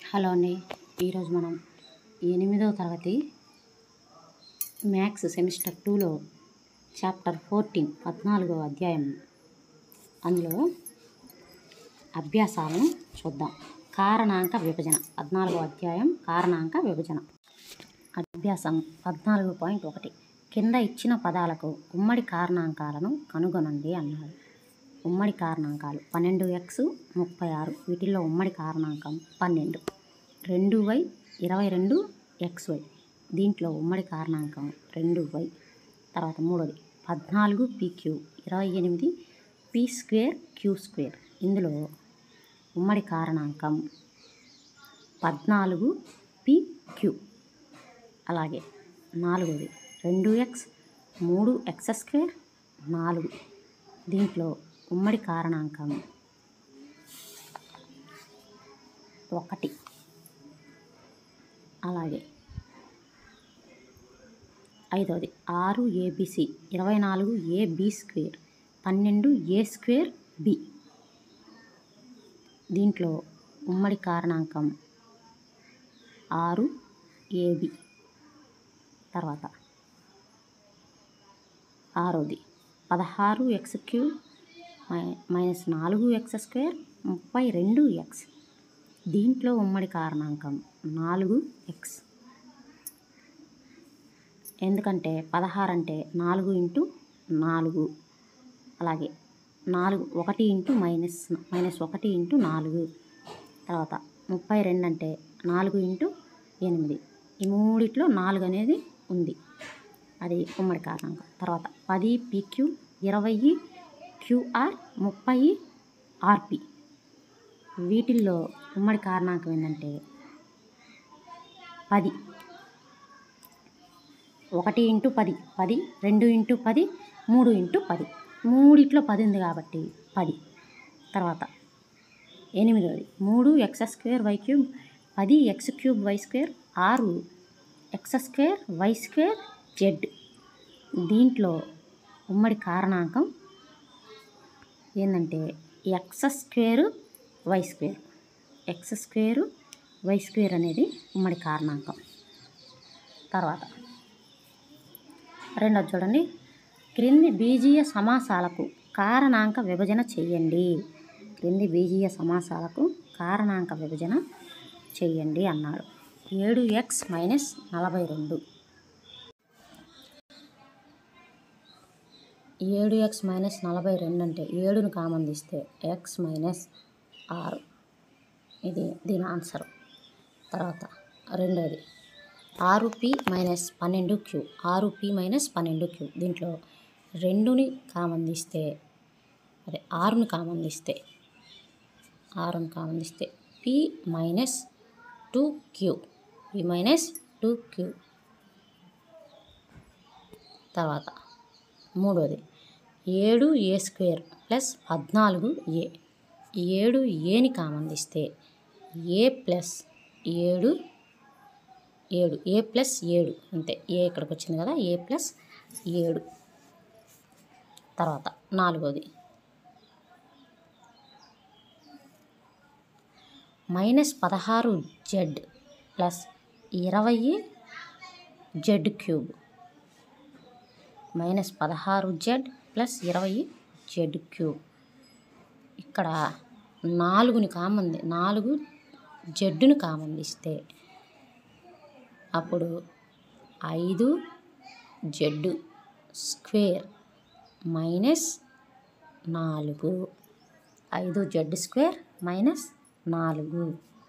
hello అండి ఈరోజు మనం ఎనిమిదవ తరగతి మ్యాథ్స్ సెమిస్టర్ టూలో చాప్టర్ ఫోర్టీన్ పద్నాలుగవ అధ్యాయం అందులో అభ్యాసాలను చూద్దాం కారణాంక విభజన పద్నాలుగవ అధ్యాయం కారణాంక విభజన అభ్యాసం పద్నాలుగు పాయింట్ ఒకటి కింద ఇచ్చిన పదాలకు ఉమ్మడి కారణాంకాలను కనుగొనండి అన్నారు ఉమ్మడి కారణాంకాలు పన్నెండు ఎక్స్ ముప్పై ఆరు వీటిల్లో ఉమ్మడి కారణాంకం పన్నెండు రెండు వై ఇరవై రెండు ఎక్స్ వై దీంట్లో ఉమ్మడి కారణాంకం రెండు వై తర్వాత మూడోది పద్నాలుగు పీక్యూ ఇరవై ఎనిమిది పీ స్క్వేర్ క్యూ స్క్వేర్ ఇందులో ఉమ్మడి కారణాంకం పద్నాలుగు పీ క్యూ అలాగే నాలుగోది రెండు ఎక్స్ మూడు ఎక్స్ స్క్వేర్ నాలుగు దీంట్లో ఉమ్మడి కారణాంకం ఒకటి అలాగే ఐదవది ఆరు ఏబిసి ఇరవై నాలుగు ఏ బి స్క్వేర్ పన్నెండు ఏ స్క్వేర్ బి దీంట్లో ఉమ్మడి కారణాంకం ఆరు ఏబి తర్వాత ఆరోది పదహారు ఎక్స్ క్యూబ్ మై- మైనస్ నాలుగు ఎక్స్ స్క్వేర్ ముప్పై రెండు ఎక్స్ దీంట్లో ఉమ్మడి కారణాంకం నాలుగు ఎక్స్ ఎందుకంటే పదహారు అంటే నాలుగు ఇంటూ నాలుగు అలాగే నాలుగు ఒకటి ఇంటూ మైనస్ మైనస్ ఒకటి ఇంటూ నాలుగు తర్వాత ముప్పై రెండు అంటే నాలుగు ఇంటూ ఎనిమిది ఈ మూడిట్లో నాలుగు అనేది ఉంది అది ఉమ్మడి కారణాంకం తర్వాత పది పీక్యూ ఇరవై క్యూఆర్ ముప్పై ఆర్పి వీటిల్లో ఉమ్మడి కారణాంకం ఏంటంటే పది ఒకటి ఇంటూ పది పది రెండు ఇంటూ పది మూడు ఇంటూ పది మూడిట్లో పది ఉంది కాబట్టి పది తర్వాత ఎనిమిదవది మూడు ఎక్స్ స్క్వేర్ వై క్యూబ్ పది ఎక్స్ క్యూబ్ వై స్క్వేర్ ఆరు x square y square z దీంట్లో ఉమ్మడి కారణాంకం ఏంటంటే x square y square x square y square అనేది ఉమ్మడి కారణాంకం తర్వాత రెండోది చూడండి క్రింది బీజీయ సమాసాలకు కారణాంక విభజన చేయండి క్రింది బీజీయ సమాసాలకు కారణాంక విభజన చేయండి అన్నాడు ఏడు ఎక్స్ మైనస్ నలభై రెండు ఏడు ఎక్స్ మైనస్ నలభై రెండు అంటే ఏడును కామన్ తీస్తే ఎక్స్ మైనస్ ఆరు ఇది దీని ఆన్సర్ తర్వాత రెండోది ఆరు పి మైనస్ పన్నెండు క్యూ ఆరు పి మైనస్ పన్నెండు క్యూ దీంట్లో రెండుని కామన్ తీస్తే అదే ఆరుని కామన్ తీస్తే ఆరుని కామన్ తీస్తే p minus two q p minus two q తర్వాత మూడోది ఏడు ఏ స్క్వేర్ ప్లస్ పద్నాలుగు ఏ ఏడు ఏని కామన్ తీస్తే ఏ ప్లస్ ఏడు ఏడు ఏ ప్లస్ ఏడు అంతే ఏ ఇక్కడికి వచ్చింది కదా ఏ ప్లస్ ఏడు తర్వాత నాలుగోది మైనస్ పదహారు జెడ్ ప్లస్ ఇరవై జెడ్ క్యూబ్ మైనస్ పదహారు జెడ్ ప్లస్ ఇరవై జెడ్ క్యూబ్ ఇక్కడ నాలుగుని కామన్ నాలుగు జెడ్డుని కామన్ తీస్తే అప్పుడు ఐదు జెడ్ స్క్వేర్ మైనస్ నాలుగు ఐదు జెడ్ స్క్వేర్ మైనస్ నాలుగు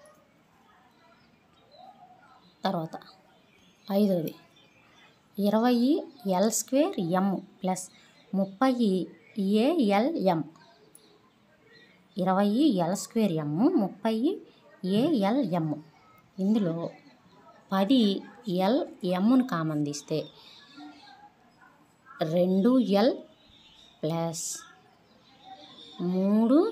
తర్వాత ఐదోది ఇరవై ఎల్ స్క్వేర్ ఎం ప్లస్ ముప్పై ఏఎల్ఎం ఇరవై ఎల్ స్క్వేర్ ఎమ్ ముప్పై ఏఎల్ఎం ఇందులో పది ఎల్ ఎమ్ను కామన్ తీస్తే రెండు ఎల్ ప్లస్ మూడు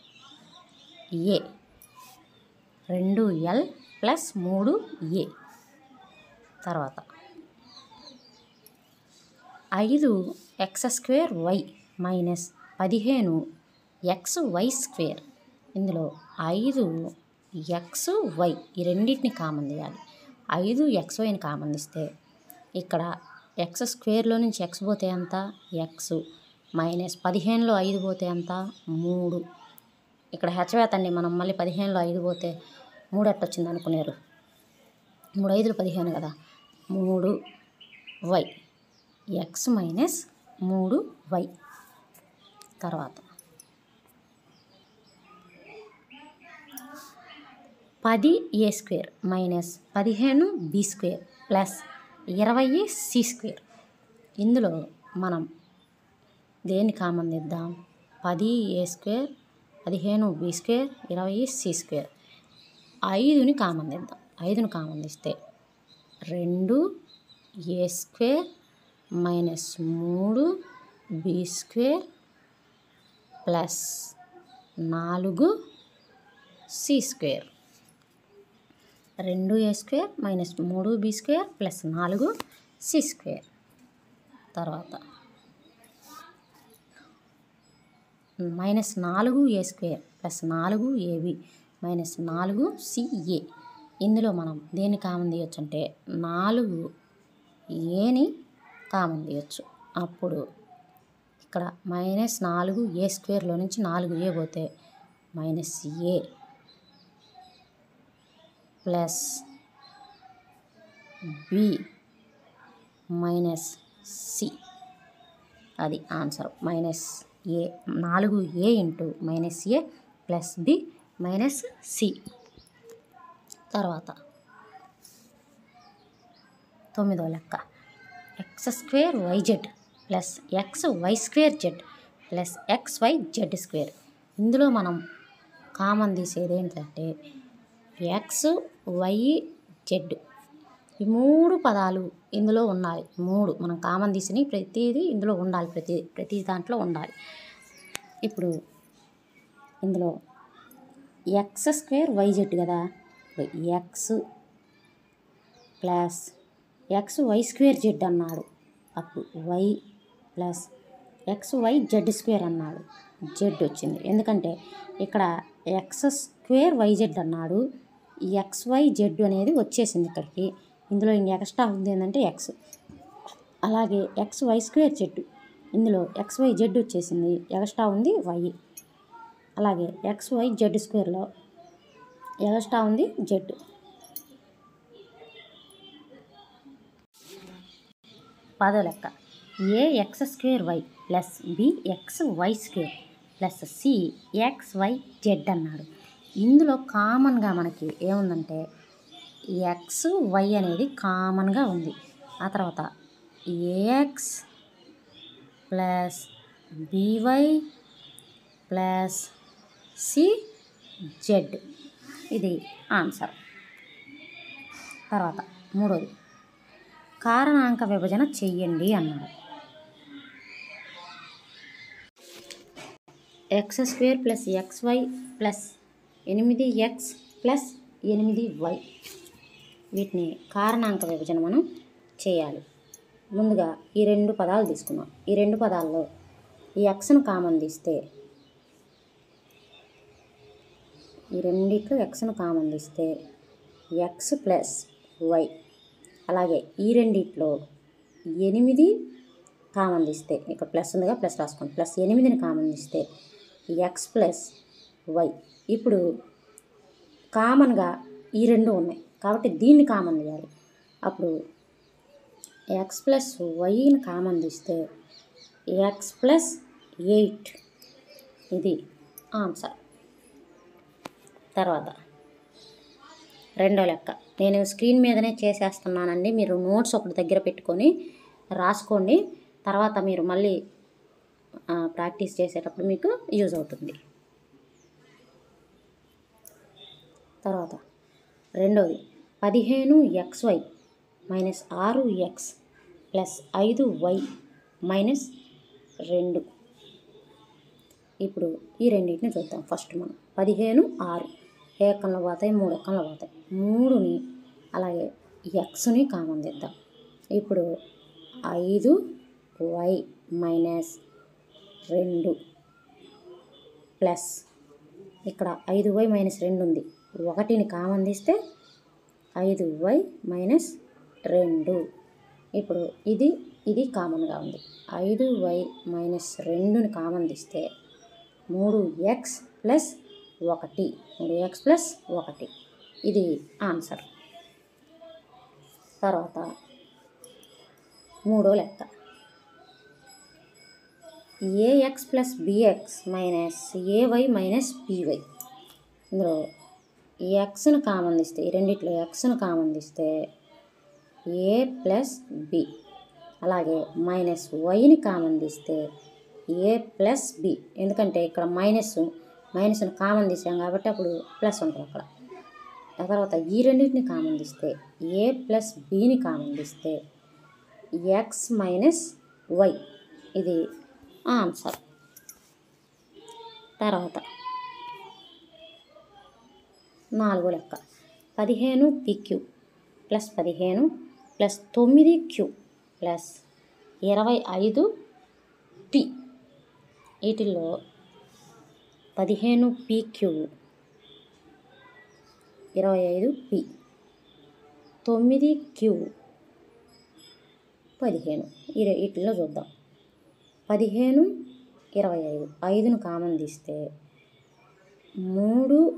ఏ రెండు ఎల్ ప్లస్ మూడు ఏ తర్వాత ఐదు ఎక్స్ స్క్వేర్ వై మైనస్ పదిహేను ఎక్స్ వై స్క్వేర్ ఇందులో ఐదు ఎక్స్ వై ఈ రెండింటిని కామన్ తీయాలి ఐదు ఎక్స్ వైని కామన్ తీస్తే ఇక్కడ ఎక్స్ స్క్వేర్లో నుంచి ఎక్స్ పోతే ఎంత ఎక్స్ మైనస్ పదిహేనులో ఐదు పోతే ఎంత మూడు ఇక్కడ హెచ్చవేతండి మనం మళ్ళీ పదిహేనులో ఐదు పోతే మూడు ఎట్టొచ్చింది అనుకునేరు మూడు ఐదులు పదిహేను కదా మూడు వై ఎక్స్ మైనస్ మూడు వై తర్వాత పది ఏ స్క్వేర్ మైనస్ పదిహేను బి స్క్వేర్ ప్లస్ ఇరవై సి స్క్వేర్ ఇందులో మనం దేన్ని కామన్ తెద్దాం పది ఏ స్క్వేర్ పదిహేను బి స్క్వేర్ ఇరవై సి స్క్వేర్ ఐదుని కామన్ తెద్దాం ఐదుని కామన్ తెస్తే రెండు ఏ స్క్వేర్ మైనస్ మూడు బి స్క్వేర్ ప్లస్ నాలుగు సి స్క్వేర్ రెండు ఏ స్క్వేర్ మైనస్ మూడు బి స్క్వేర్ ప్లస్ నాలుగు సి స్క్వేర్ తర్వాత మైనస్ నాలుగు ఏ స్క్వేర్ ప్లస్ నాలుగు ఏబి మైనస్ నాలుగు సిఏ ఇందులో మనం దేన్ని కామన్ తీయొచ్చు అంటే నాలుగు ఏని కామన్ తీయొచ్చు అప్పుడు ఇక్కడ మైనస్ నాలుగు ఏ స్క్వేర్లో నుంచి నాలుగు ఏ పోతే minus a plus b minus c అది ఆన్సర్ మైనస్ ఏ నాలుగు a into minus a plus b minus c తర్వాత తొమ్మిదో లెక్క x square y z plus x y square z plus x y z square ఇందులో మనం common తీసేది ఏంటంటే X y Z ఈ మూడు పదాలు ఇందులో ఉండాలి మూడు మనం కామన్ తీసిన ప్రతిదీ ఇందులో ఉండాలి ప్రతి ప్రతి దాంట్లో ఉండాలి ఇప్పుడు ఇందులో ఎక్స్ స్క్వేర్ వై జెడ్ కదా x plus x y square z అన్నాడు అప్పుడు y plus x y z square అన్నాడు జెడ్ వచ్చింది ఎందుకంటే ఇక్కడ ఎక్స్ స్క్వేర్ వై జెడ్ అన్నాడు ఎక్స్ వై జెడ్ అనేది వచ్చేసింది ఇక్కడికి ఇందులో ఇంక ఎక్స్ట్రా ఉంది ఏంటంటే ఎక్స్ అలాగే ఎక్స్ వై స్క్వేర్ జెడ్ ఇందులో ఎక్స్ వై జెడ్ వచ్చేసింది ఎక్స్ట్రా ఉంది వై అలాగే ఎక్స్ వై జెడ్ స్క్వేర్లో ఎక్స్ట్రా ఉంది జెడ్ పదో లెక్క a x square y plus b x y square plus c x y z అన్నాడు ఇందులో కామన్గా మనకి ఏముందంటే ఎక్స్ వై అనేది కామన్గా ఉంది ఆ తర్వాత a x plus b y plus c z ఇది ఆన్సర్ తర్వాత మూడోది కారణాంక విభజన చెయ్యండి అన్నాడు x square plus x y plus ఎనిమిది ఎక్స్ ప్లస్ ఎనిమిది వై వీటిని కారణాంక విభజన మనం చేయాలి ముందుగా ఈ రెండు పదాలు తీసుకున్నాం ఈ రెండు పదాల్లో ఈ ఎక్స్ను కామన్ తీస్తే ఈ రెండిట్లో ఎక్స్ను కామన్ తీస్తే ఎక్స్ ప్లస్ వై అలాగే ఈ రెండిట్లో ఎనిమిది కామన్ తీస్తే ఇక్కడ ప్లస్ ఉందిగా ప్లస్ రాసుకోండి ప్లస్ ఎనిమిదిని కామన్ తీస్తే ఎక్స్ ప్లస్ వై ఇప్పుడు కామన్గా ఈ రెండు ఉన్నాయి కాబట్టి దీన్ని కామన్ తీయాలి అప్పుడు ఎక్స్ ప్లస్ వైని కామన్ తీస్తే ఎక్స్ ప్లస్ ఎయిట్ ఇది ఆన్సర్ తర్వాత రెండో లెక్క నేను స్క్రీన్ మీదనే చేసేస్తున్నానండి మీరు నోట్స్ ఒకటి దగ్గర పెట్టుకొని రాసుకోండి తర్వాత మీరు మళ్ళీ ఆ, ప్రాక్టీస్ చేసేటప్పుడు మీకు యూజ్ అవుతుంది తర్వాత రెండోది పదిహేను ఎక్స్ వై మైనస్ ఆరు ఎక్స్ ప్లస్ ఐదు వై మైనస్ రెండు ఇప్పుడు ఈ రెండింటిని చూద్దాం ఫస్ట్ మనం పదిహేను ఆరు ఏ ఎక్కంలో పోతాయి మూడు ఎక్కంలో పోతాయి మూడుని అలాగే ఎక్స్ని కామన్ తెద్దాం ఇప్పుడు ఐదు వై మైనస్ రెండు ప్లస్ ఇక్కడ ఐదు వై మైనస్ రెండు ఉంది ఒకటిని కామన్ తీస్తే ఐదు వై మైనస్ రెండు ఇప్పుడు ఇది ఇది కామన్గా ఉంది ఐదు వై మైనస్ రెండుని కామన్ తీస్తే మూడు ఎక్స్ ప్లస్ ఒకటి మూడు ఎక్స్ ప్లస్ ఒకటి ఇది ఆన్సర్ తర్వాత మూడో లెక్క a x plus b x minus a y minus p y ఇందులో ఈ ఎక్స్ను కామన్ తీస్తే ఈ రెండిట్లో ఎక్స్ను కామన్ తీస్తే ఏ ప్లస్ బి అలాగే మైనస్ వైని కామన్ తీస్తే ఏ ప్లస్ బి ఎందుకంటే ఇక్కడ మైనస్ మైనస్ని కామన్ తీసాం కాబట్టి అప్పుడు ప్లస్ ఉంటుంది అక్కడ ఆ తర్వాత ఈ రెండింటిని కామన్ తీస్తే ఏ ప్లస్ బిని కామన్ తీస్తే ఎక్స్ మైనస్ వై ఇది ఆన్సర్ తర్వాత నాలుగో లెక్క పదిహేను పిక్యూ ప్లస్ పదిహేను ప్లస్ తొమ్మిది క్యూ ప్లస్ ఇరవై ఐదు పి వీటిల్లో పదిహేను పీక్యూ ఇరవై ఐదు పి తొమ్మిది క్యూ పదిహేను ఈ రె- వీటిల్లో చూద్దాం పదిహేను ఇరవై ఐదు ఐదును కామన్ తీస్తే మూడు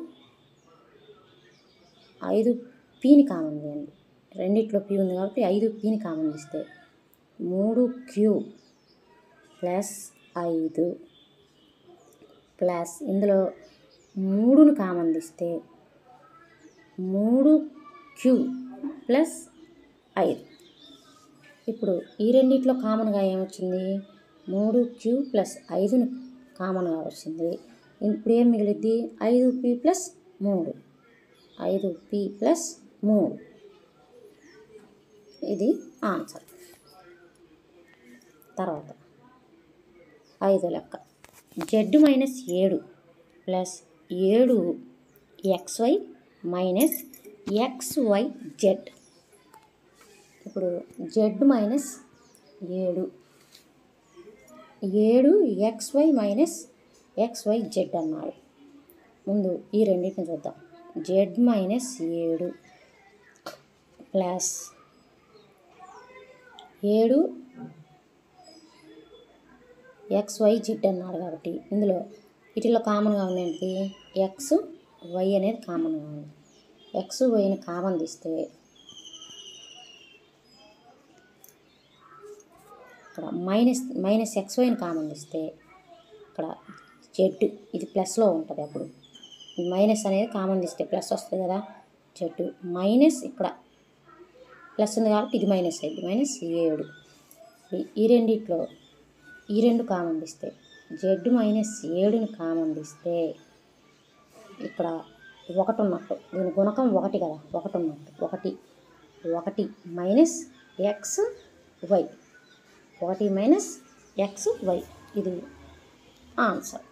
ఐదు పీని కామన్ తీయండి రెండిట్లో పీ ఉంది కాబట్టి ఐదు పీని కామన్ తీస్తే మూడు క్యూ ప్లస్ ఐదు ప్లస్ ఇందులో మూడును కామన్ తీస్తే మూడు క్యూ ప్లస్ ఐదు ఇప్పుడు ఈ రెండిట్లో కామన్గా ఏమొచ్చింది మూడు క్యూ ప్లస్ ఐదుని కామన్గా వచ్చింది ఇప్పుడు ఏం మిగిలిద్ది ఐదు పీ ప్లస్ మూడు ఐదు పీ ప్లస్ మూడు ఇది ఆన్సర్ తర్వాత ఐదో లెక్క జెడ్ మైనస్ ఏడు ప్లస్ ఏడు ఎక్స్వై మైనస్ ఎక్స్వై జెడ్ ఇప్పుడు జెడ్ మైనస్ ఏడు ఏడు ఎక్స్వై మైనస్ ఎక్స్వై జెడ్ అన్నాడు ముందు ఈ రెండింటిని చూద్దాం జెడ్ మైనస్ ఏడు ప్లస్ ఏడు ఎక్స్ వై జెడ్ అన్నాడు కాబట్టి ఇందులో వీటిలో కామన్గా ఉంది ఏంటి ఎక్స్ వై అనేది కామన్గా ఉంది ఎక్స్ వైని కామన్ తీస్తే ఇక్కడ మైనస్ మైనస్ ఎక్స్ వైని కామన్ తీస్తే ఇక్కడ జెడ్ ఇది ప్లస్లో ఉంటుంది అప్పుడు ఈ మైనస్ అనేది కామన్ తీస్తే ప్లస్ వస్తుంది కదా జెడ్ మైనస్ ఇక్కడ ప్లస్ ఉంది కాబట్టి ఇది మైనస్ అయింది మైనస్ ఏడు ఈ- ఈ రెండిట్లో ఈ రెండు కామన్ తీస్తే జెడ్ మైనస్ ఏడుని కామన్ తీస్తే ఇక్కడ ఒకటి ఉన్నట్టు దీని గుణకం ఒకటి కదా ఒకటి ఉన్నట్టు ఒకటి ఒకటి మైనస్ ఎక్స్ వై ఒకటి మైనస్ ఎక్స్ వై ఇది ఆన్సర్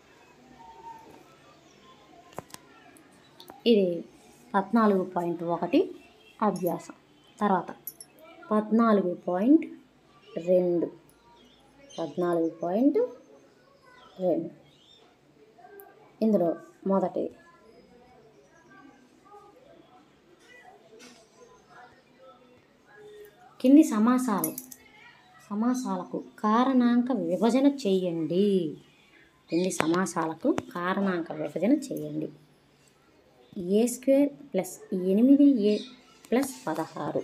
ఇది పద్నాలుగు పాయింట్ ఒకటి అభ్యాసం తర్వాత పద్నాలుగు పాయింట్ రెండు పద్నాలుగు పాయింట్ రెండు ఇందులో మొదటిది కింది సమాసాలు సమాసాలకు కారణాంక విభజన చేయండి కింది సమాసాలకు కారణాంక విభజన చేయండి ఏ స్క్వేర్ ప్లస్ ఎనిమిది ఏ ప్లస్ పదహారు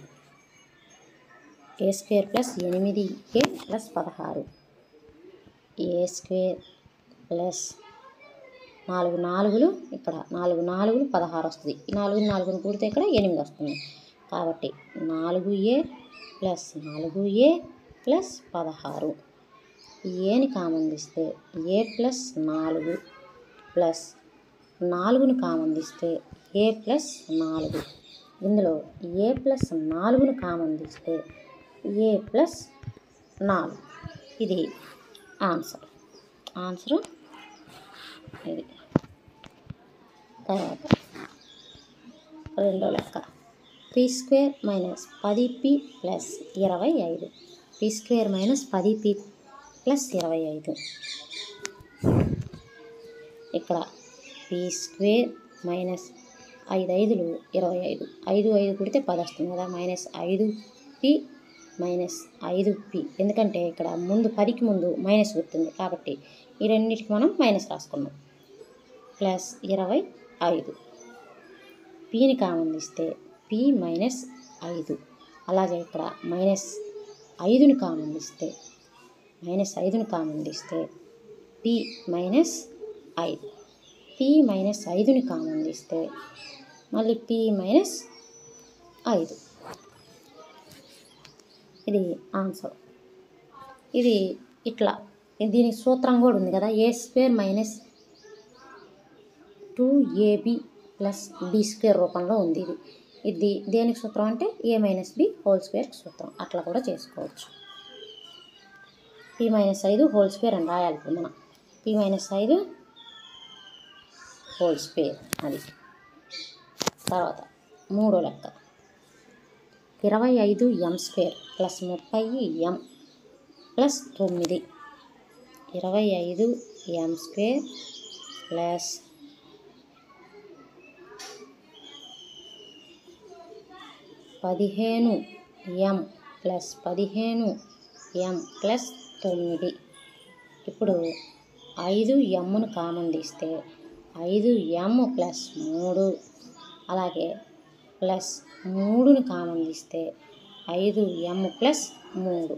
ఏ స్క్వేర్ ప్లస్ ఎనిమిది ఏ ప్లస్ పదహారు ఏ స్క్వేర్ ప్లస్ నాలుగు నాలుగులు ఇక్కడ నాలుగు నాలుగులు పదహారు వస్తుంది ఈ నాలుగు నాలుగును కూడితే ఇక్కడ ఎనిమిది వస్తుంది కాబట్టి నాలుగు ఏ ప్లస్ నాలుగు ఏ ప్లస్ పదహారు ఏని కామన్ తీస్తే ఏ ప్లస్ నాలుగు ప్లస్ నాలుగును కామన్ తీస్తే ఏ ప్లస్ నాలుగు ఇందులో ఏ ప్లస్ నాలుగును కామన్ తీస్తే ఏ ప్లస్ నాలుగు ఇది ఆన్సర్ ఆన్సరు ఇది తర్వాత రెండో లెక్క పీ స్క్వేర్ మైనస్ పది పి ప్లస్ ఇరవై ఐదు పీ స్క్వేర్ మైనస్ పది పి ప్లస్ ఇరవై ఐదు ఇక్కడ పీ స్క్వేర్ మైనస్ ఐదు ఐదులు ఇరవై ఐదు ఐదు ఐదు కుడితే పది వస్తుంది కదా మైనస్ ఐదు పి మైనస్ ఐదు పి ఎందుకంటే ఇక్కడ ముందు పదికి ముందు మైనస్ గుర్తుంది కాబట్టి ఈ రెండింటికి మనం మైనస్ రాసుకున్నాం ప్లస్ ఇరవై ఐదు పిని కామన్ తీస్తే పి మైనస్ ఐదు అలాగే ఇక్కడ మైనస్ ఐదుని కామన్ తీస్తే మైనస్ ఐదుని కామన్ తీస్తే పి మైనస్ ఐదు పి మైనస్ ఐదుని కామన్ తీస్తే మళ్ళీ పి మైనస్ ఐదు ఇది ఆన్సర్ ఇది ఇట్లా దీనికి సూత్రం కూడా ఉంది కదా a square minus two a b plus b square రూపంలో ఉంది ఇది ఇది దేనికి సూత్రం అంటే a minus b whole square సూత్రం అట్లా కూడా చేసుకోవచ్చు పి మైనస్ ఐదు హోల్ స్క్వేర్ అని రాయాలి ఇప్పుడు మనం పి మైనస్ ఐదు హోల్ స్క్వేర్ అది తర్వాత మూడో లెక్క ఇరవై ఐదు ఎం స్క్వేర్ ప్లస్ ముప్పై ఎం ప్లస్ తొమ్మిది ఇరవై ఐదు ఎం స్క్వేర్ ప్లస్ పదిహేను ఎం ప్లస్ పదిహేను ఎం ప్లస్ తొమ్మిది ఇప్పుడు ఐదు ఎమ్ను కామన్ తీస్తే ఐదు ఎమ్ ప్లస్ మూడు అలాగే ప్లస్ మూడుని కామన్ తీస్తే ఐదు ఎమ్ ప్లస్ మూడు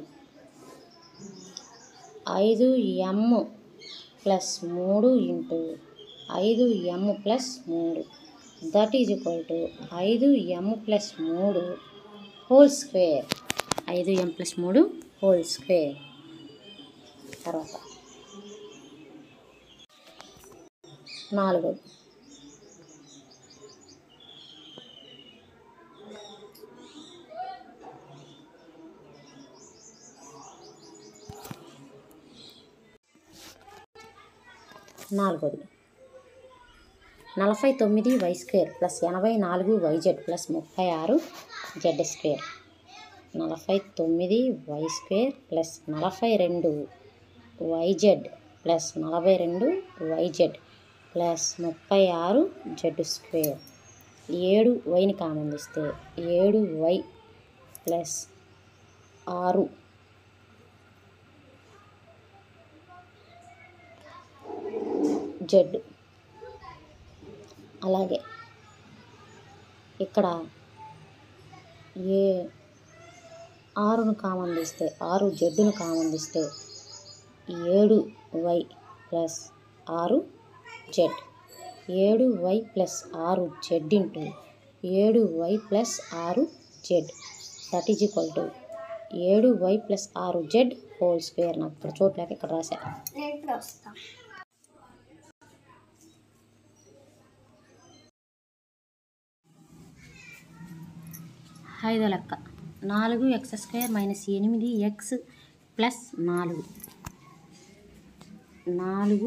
ఐదు ఎమ్ ప్లస్ మూడు ఇంటూ ఐదు ఎమ్ ప్లస్ మూడు దట్ ఈజ్ ఈక్వల్ టు ఐదు ఎమ్ ప్లస్ మూడు హోల్ స్క్వేర్ ఐదు ఎం ప్లస్ మూడు హోల్ స్క్వేర్ తర్వాత నాలుగోది నాలుగోది నలభై తొమ్మిది వై స్క్వేర్ ప్లస్ ఎనభై నాలుగు వైజెడ్ ప్లస్ ముప్పై ఆరు జెడ్ స్క్వేర్ నలభై తొమ్మిది వై స్క్వేర్ ప్లస్ నలభై రెండు వైజెడ్ ప్లస్ నలభై రెండు వైజెడ్ ప్లస్ ముప్పై ఆరు జెడ్ స్క్వేర్ ఏడు వైని కామన్ తీస్తే ఏడు వై ప్లస్ ఆరు జెడ్ అలాగే ఇక్కడ ఏ ఆరును కామన్ తీస్తే ఆరు జెడ్డును కామన్ తీస్తే ఏడు వై ప్లస్ ఆరు జెడ్ ఏడు వై ప్లస్ ఆరు జెడ్ ఇంటూ ఏడు వై ప్లస్ ఆరు z that is equal to ఏడు వై ప్లస్ ఆరు జెడ్ హోల్ స్క్వేర్ నాకు ఇక్కడ చోట్లేక ఇక్కడ రాశా నేను ఇప్పుడు వస్తా ఐదో లెక్క నాలుగు ఎక్స్ స్క్వేర్ మైనస్ ఎనిమిది ఎక్స్ ప్లస్ నాలుగు నాలుగు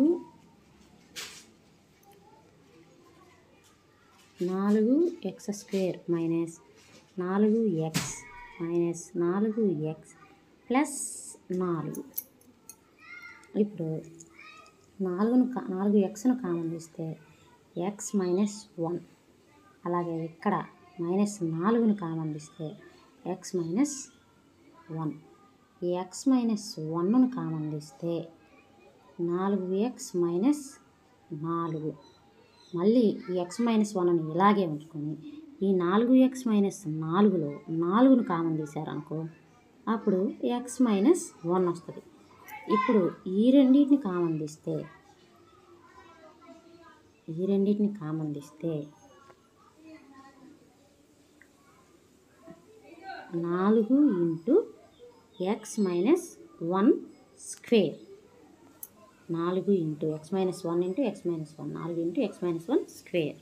నాలుగు ఎక్స్ స్క్వేర్ మైనస్ నాలుగు ఎక్స్ మైనస్ నాలుగు ఎక్స్ ప్లస్ నాలుగు ఇప్పుడు నాలుగును కా- నాలుగు ఎక్స్ను కామన్ తీస్తే ఎక్స్ మైనస్ వన్ అలాగే ఇక్కడ మైనస్ నాలుగును కామన్ తీస్తే ఎక్స్ మైనస్ వన్ ఈ ఎక్స్ మైనస్ వన్ను కామన్ తీస్తే నాలుగు ఎక్స్ మైనస్ నాలుగు మళ్ళీ ఈ ఎక్స్ మైనస్ వన్ని ఇలాగే ఉంచుకొని ఈ నాలుగు ఎక్స్ మైనస్ నాలుగులో నాలుగును కామన్ తీశారనుకో అప్పుడు ఎక్స్ మైనస్ వన్ వస్తుంది ఇప్పుడు ఈ రెండింటిని కామన్ తీస్తే ఈ రెండింటిని కామన్ తీస్తే నాలుగు into x minus one square నాలుగు into x minus one into x minus one నాలుగు into x minus one square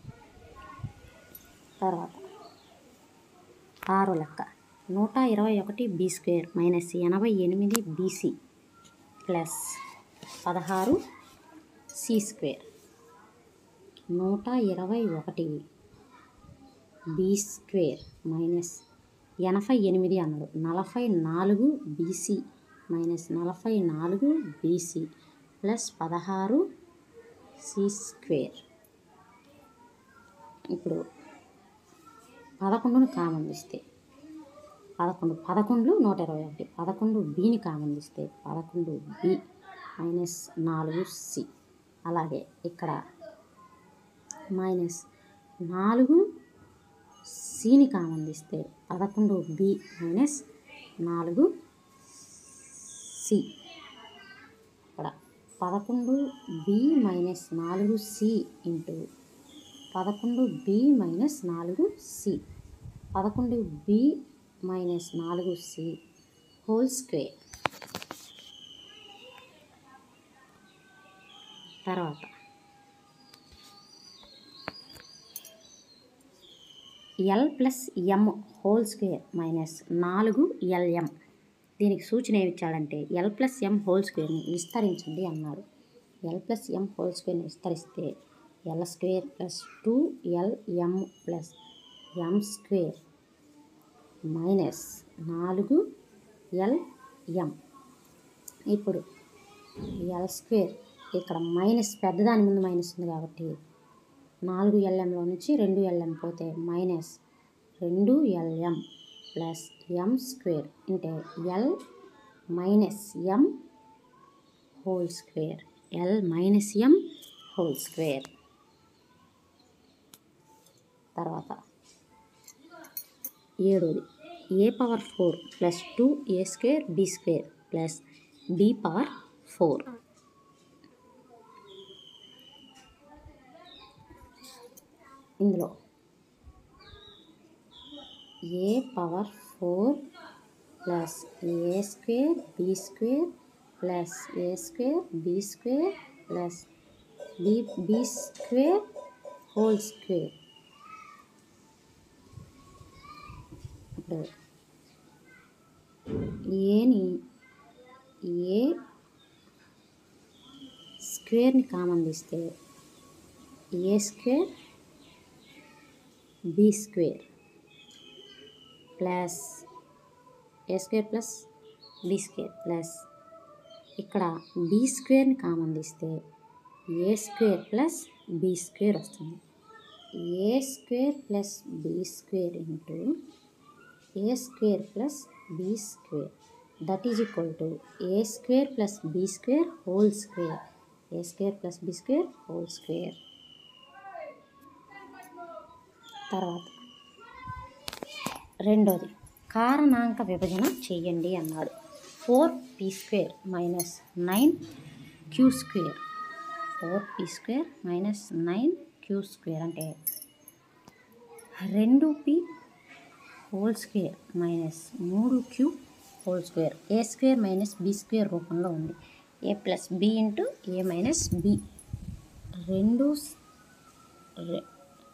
తర్వాత ఆరో లెక్క నూట ఇరవై ఒకటి బీ స్క్వేర్ మైనస్ ఎనభై ఎనిమిది బీసీ ప్లస్ పదహారు సి స్క్వేర్ నూట ఇరవై ఒకటి బీ స్క్వేర్ మైనస్ ఎనభై ఎనిమిది అన్నాడు నలభై నాలుగు బీసీ మైనస్ నలభై నాలుగు బీసీ ప్లస్ పదహారు సి స్క్వేర్ ఇప్పుడు పదకొండును కామన్ తీస్తే పదకొండు పదకొండు నూట ఇరవై ఒకటి పదకొండు బిని కామన్ తీస్తే పదకొండు బి మైనస్ నాలుగు సి అలాగే ఇక్కడ మైనస్ నాలుగు సిని కామన్ తీస్తే పదకొండు బి మైనస్ నాలుగు సి ఇక్కడ పదకొండు బి మైనస్ నాలుగు సి ఇంటూ పదకొండు బి మైనస్ నాలుగు సి పదకొండు బి మైనస్ నాలుగు సి హోల్ స్క్వేర్ తర్వాత l plus m whole square minus నాలుగు ఎల్ఎం దీనికి సూచన ఏమి ఇచ్చాడంటే ఎల్ ప్లస్ ఎం హోల్ స్క్వేర్ని విస్తరించండి అన్నాడు ఎల్ ప్లస్ ఎం హోల్ స్క్వేర్ని విస్తరిస్తే l square plus two l m plus m square minus నాలుగు ఎల్ ఎం ఇప్పుడు ఎల్ స్క్వేర్ ఇక్కడ మైనస్ పెద్దదాని ముందు మైనస్ ఉంది కాబట్టి నాలుగు ఎల్ఎంలో నుంచి రెండు ఎల్ఎం పోతే మైనస్ రెండు ఎల్ఎం ప్లస్ ఎం స్క్వేర్ అంటే l minus m whole square l minus m whole square తర్వాత ఏడోది a power four plus two a square b square plus b power four ఇందులో a power four plus a square b square plus a square b square plus b b square whole square ఇప్పుడు ఏని a స్క్వేర్ని common తీస్తే a square b square plus a square plus b square plus ఇక్కడ b స్క్వేర్ని common తీస్తే a square plus b square వస్తుంది a square plus b square into a square plus b square that is equal to a square plus b square whole square a square plus b square whole square తర్వాత రెండోది కారణాంక విభజన చెయ్యండి అన్నాడు four p square minus nine q square four p square minus nine q square అంటే రెండు p whole square minus మూడు q whole square a square minus b square రూపంలో ఉంది a plus b into a minus b రెండు స్- రె-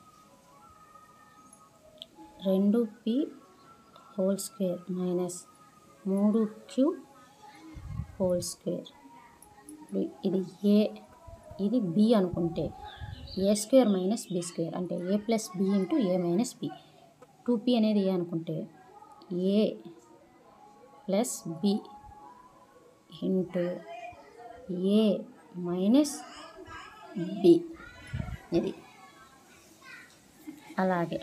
రెండు p whole square minus మూడు క్యూ హోల్ స్క్వేర్ ఇప్పుడు ఇది ఏ ఇది బి అనుకుంటే a square minus b square అంటే a plus b into a minus b two p అనేది ఏ అనుకుంటే a plus b into a minus b ఇది అలాగే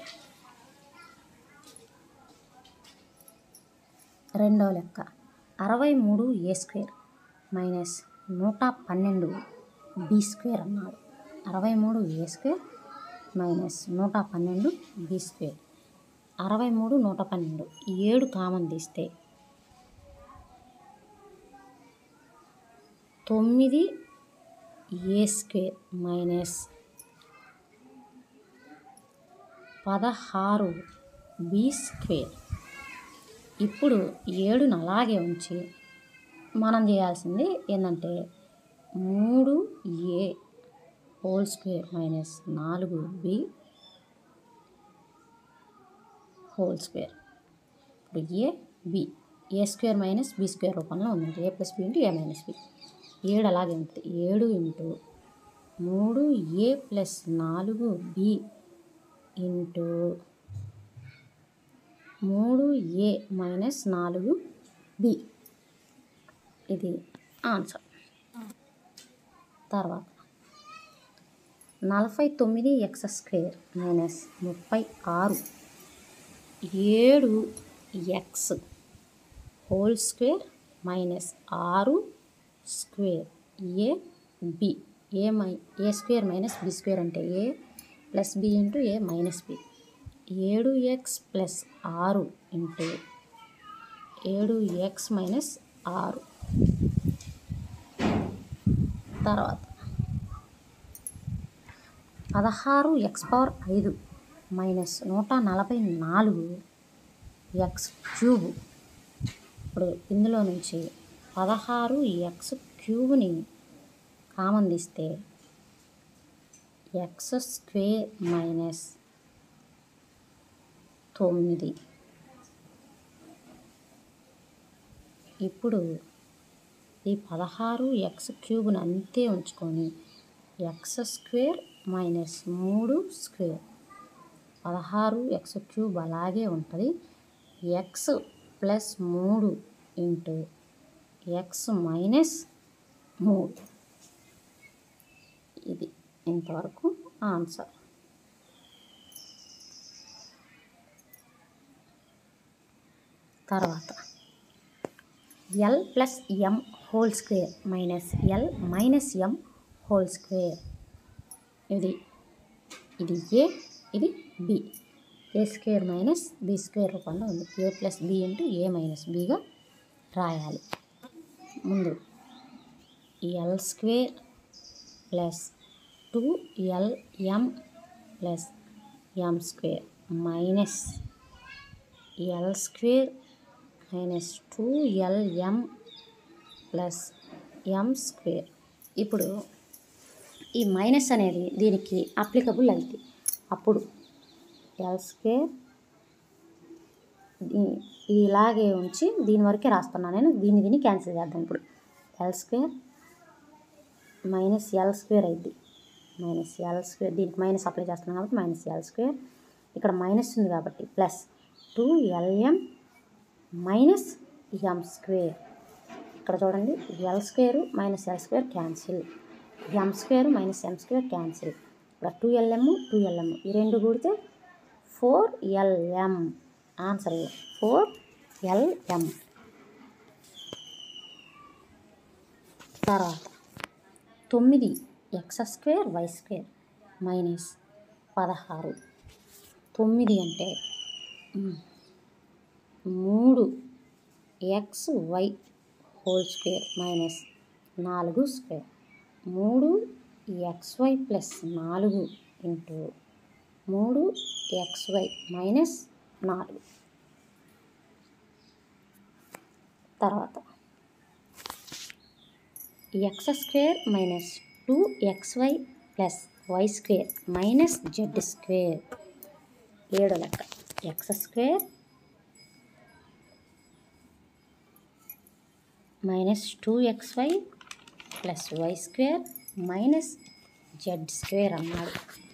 రెండవ లెక్క అరవై మూడు ఏ స్క్వేర్ మైనస్ నూట పన్నెండు బి స్క్వేర్ అన్నాడు అరవై మూడు ఏ స్క్వేర్ మైనస్ నూట పన్నెండు బి స్క్వేర్ అరవై మూడు నూట పన్నెండు ఈ ఏడు కామన్ తీస్తే తొమ్మిది ఏ స్క్వేర్ మైనస్ పదహారు బి స్క్వేర్ ఇప్పుడు ఏడును అలాగే ఉంచి మనం చేయాల్సింది ఏంటంటే మూడు ఏ హోల్ స్క్వేర్ మైనస్ నాలుగు బి హోల్ స్క్వేర్ ఇప్పుడు a b a square minus b square రూపంలో ఉంది a plus b into a minus b ఏడు అలాగే ఉంటుంది ఏడు ఇంటూ మూడు ఏ ప్లస్ నాలుగు బి ఇంటూ మూడు ఏ మైనస్ నాలుగు బి ఇది ఆన్సర్ తర్వాత నలభై తొమ్మిది ఎక్స్ స్క్వేర్ మైనస్ ముప్పై ఆరు ఏడు ఎక్స్ హోల్ స్క్వేర్ మైనస్ ఆరు స్క్వేర్ ఏ బి ఏ మై a square minus b square అంటే a plus b into a minus b ఏడు ఎక్స్ ప్లస్ ఆరు ఇంటూ ఏడు ఎక్స్ మైనస్ ఆరు తర్వాత పదహారు ఎక్స్ పవర్ ఐదు మైనస్ నూట నలభై నాలుగు ఎక్స్ క్యూబ్ ఇప్పుడు ఇందులో నుంచి పదహారు ఎక్స్ క్యూబ్ని కామన్ తీస్తే ఎక్స్ స్క్వేర్ మైనస్ తొమ్మిది ఇప్పుడు ఈ పదహారు ఎక్స్ క్యూబ్ని అంతే ఉంచుకొని ఎక్స్ స్క్వేర్ మైనస్ మూడు స్క్వేర్ పదహారు ఎక్స్ క్యూబ్ అలాగే ఉంటుంది ఎక్స్ ప్లస్ మూడు ఇంటూ ఎక్స్ మైనస్ మూడు ఇది ఇంతవరకు ఆన్సర్ తర్వాత l plus m whole square minus l minus m whole square ఇది ఇది ఏ ఇది b a square minus b square రూపంలో ఉంది a plus b into a minus బిగా రాయాలి ముందు l square plus two l m plus m square minus l square minus two l m plus m square ఇప్పుడు ఈ minus అనేది దీనికి applicable అయితే అప్పుడు ఎల్ స్క్వేర్ ఈ- ఇలాగే ఉంచి దీని వరకే రాస్తున్నాను నేను దీన్ని దీన్ని క్యాన్సిల్ చేద్దాం ఇప్పుడు l square minus l square అయింది మైనస్ ఎల్ స్క్వేర్ దీనికి మైనస్ అప్లై చేస్తున్నాం కాబట్టి మైనస్ ఎల్ స్క్వేర్ ఇక్కడ మైనస్ ఉంది కాబట్టి plus two l m minus m square ఇక్కడ చూడండి l square minus l square cancel m square minus m square cancel ఇక్కడ టూ ఎల్ఎం టూ ఎల్ఎం ఈ రెండు కూడితే four l m answer four l m తర్వాత తొమ్మిది x square y square minus పదహారు తొమ్మిది అంటే మ్, మూడు x y whole square minus నాలుగు స్క్వేర్ మూడు ఎక్స్ వై ప్లస్ నాలుగు ఇంటూ మూడు ఎక్స్ వై మైనస్ నాలుగు తర్వాత x square minus two x y plus y square minus z square ఏడో లెక్క x square minus two x y plus y square minus z square అన్నాడు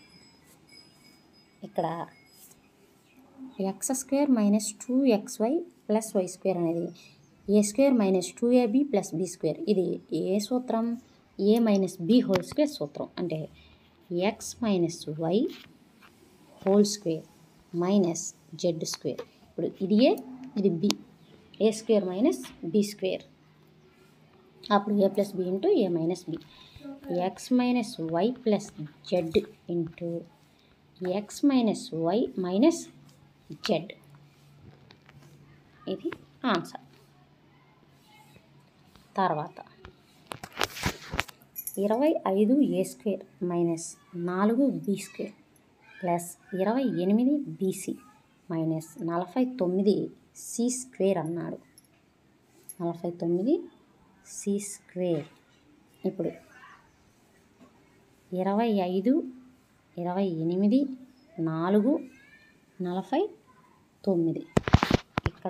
ఇక్కడ x square minus two x y plus y square అనేది a square minus two a b plus b square ఇది ఏ సూత్రం a minus b whole square సూత్రం అంటే x minus y whole square minus z square ఇప్పుడు ఇది ఏ ఇది b a square minus b square అప్పుడు a plus b into a minus b x minus y plus z into x minus y minus z ఇది answer తర్వాత ఇరవై ఐదు a square minus నాలుగు b square plus ఇరవై ఎనిమిది BC minus నలభై తొమ్మిది సి స్క్వేర్ అన్నాడు నలభై తొమ్మిది సి స్క్వేర్ ఇప్పుడు ఇరవై ఐదు ఇరవై ఎనిమిది నాలుగు నలభై తొమ్మిది ఇక్కడ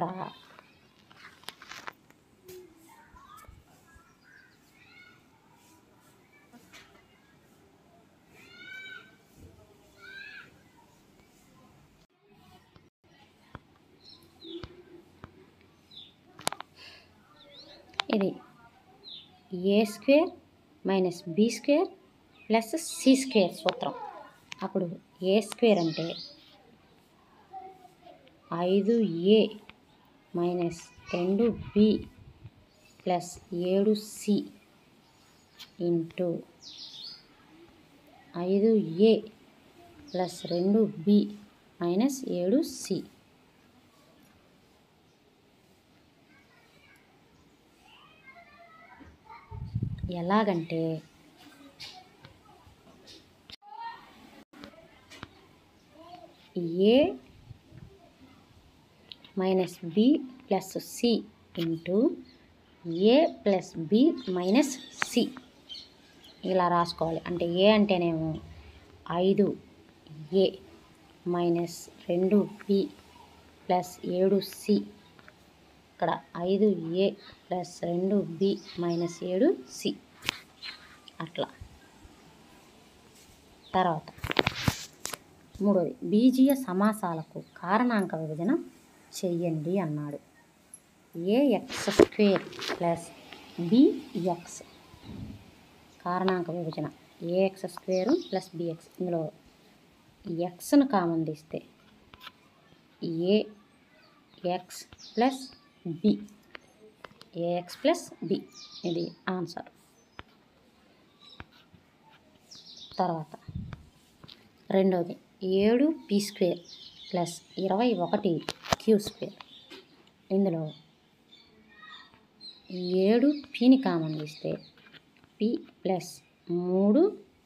ఇది a square minus b square plus c square సూత్రం అప్పుడు ఏ స్క్వేర్ అంటే ఐదు ఏ మైనస్ రెండు బి ప్లస్ ఏడు సి ఇంటూ ఐదు ఏ ప్లస్ రెండు బి మైనస్ ఏడు సి ఎలాగంటే a minus b plus c into a plus b minus c ఇలా రాసుకోవాలి అంటే ఏ అంటేనేమో ఐదు ఏ మైనస్ రెండు బి ప్లస్ ఏడు సి ఇక్కడ ఐదు ఏ ప్లస్ రెండు బి మైనస్ ఏడు సి అట్లా తర్వాత మూడోది బీజీయ సమాసాలకు కారణాంక విభజన చెయ్యండి అన్నాడు a x square plus b x కారణాంక విభజన ఏఎక్స్ స్క్వేరు ప్లస్ బిఎక్స్ ఇందులో ఎక్స్ను కామన్ తీస్తే a x plus b a x plus b ఇది ఆన్సర్ తర్వాత రెండోది ఏడు పీ స్క్వేర్ ప్లస్ ఇరవై ఒకటి క్యూ స్క్వేర్ ఇందులో ఏడు పీని కామన్ తీస్తే పి ప్లస్ మూడు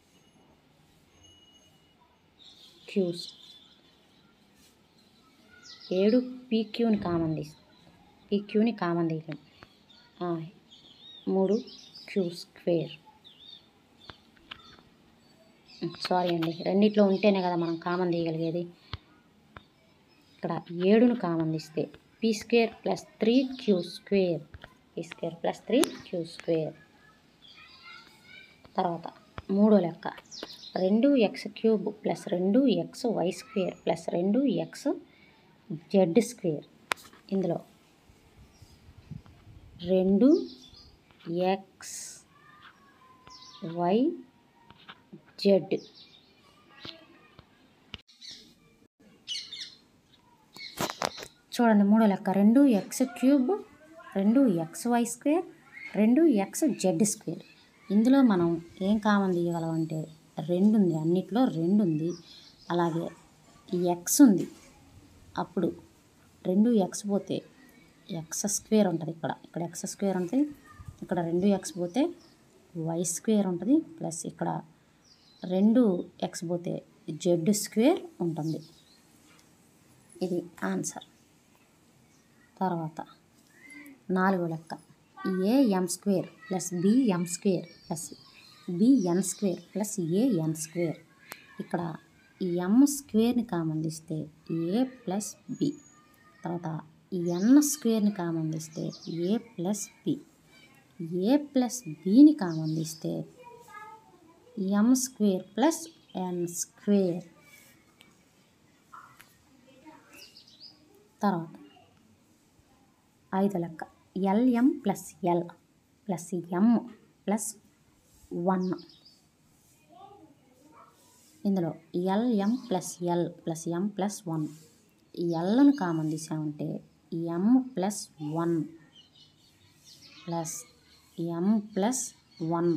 క్యూస్ ఏడు పీక్యూని కామన్ తీస్తే పీక్యూని కామన్ తీయలేం ఆ, మూడు క్యూ స్క్వేర్ సారీ అండి రెండిట్లో ఉంటేనే కదా మనం కామన్ తీయగలిగేది ఇక్కడ ఏడును కామన్ తీస్తే p square plus three q square p square plus three q square తర్వాత మూడో లెక్క రెండు ఎక్స్ క్యూబ్ ప్లస్ రెండు ఎక్స్ వై స్క్వేర్ ప్లస్ రెండు ఎక్స్ జెడ్ స్క్వేర్ ఇందులో రెండు ఎక్స్ వై జెడ్ చూడండి మూడో లెక్క రెండు ఎక్స్ క్యూబ్ రెండు ఎక్స్ వై స్క్వేర్ రెండు ఎక్స్ జెడ్ స్క్వేర్ ఇందులో మనం ఏం కామన్ తీయగలం అంటే రెండు ఉంది అన్నిట్లో రెండు ఉంది అలాగే ఎక్స్ ఉంది అప్పుడు రెండు ఎక్స్ పోతే ఎక్స్ స్క్వేర్ ఉంటుంది ఇక్కడ ఇక్కడ ఎక్స్ స్క్వేర్ ఉంటుంది ఇక్కడ రెండు ఎక్స్ పోతే వై స్క్వేర్ ఉంటుంది ప్లస్ ఇక్కడ రెండు ఎక్స్ పోతే జెడ్ స్క్వేర్ ఉంటుంది ఇది ఆన్సర్ తర్వాత నాలుగో లెక్క a m square plus b m square plus b n square plus a n square ఇక్కడ ఎం స్క్వేర్ని కామన్ తీస్తే ఏ ప్లస్ బి తర్వాత ఎన్ స్క్వేర్ని కామన్ తీస్తే a plus b a plus బిని కామన్ తీస్తే m square plus n square తర్వాత ఐదు లెక్క l m plus l plus m plus one ఇందులో l m plus l plus m plus one ఎల్ను కామన్ తీసామంటే m plus one plus m plus one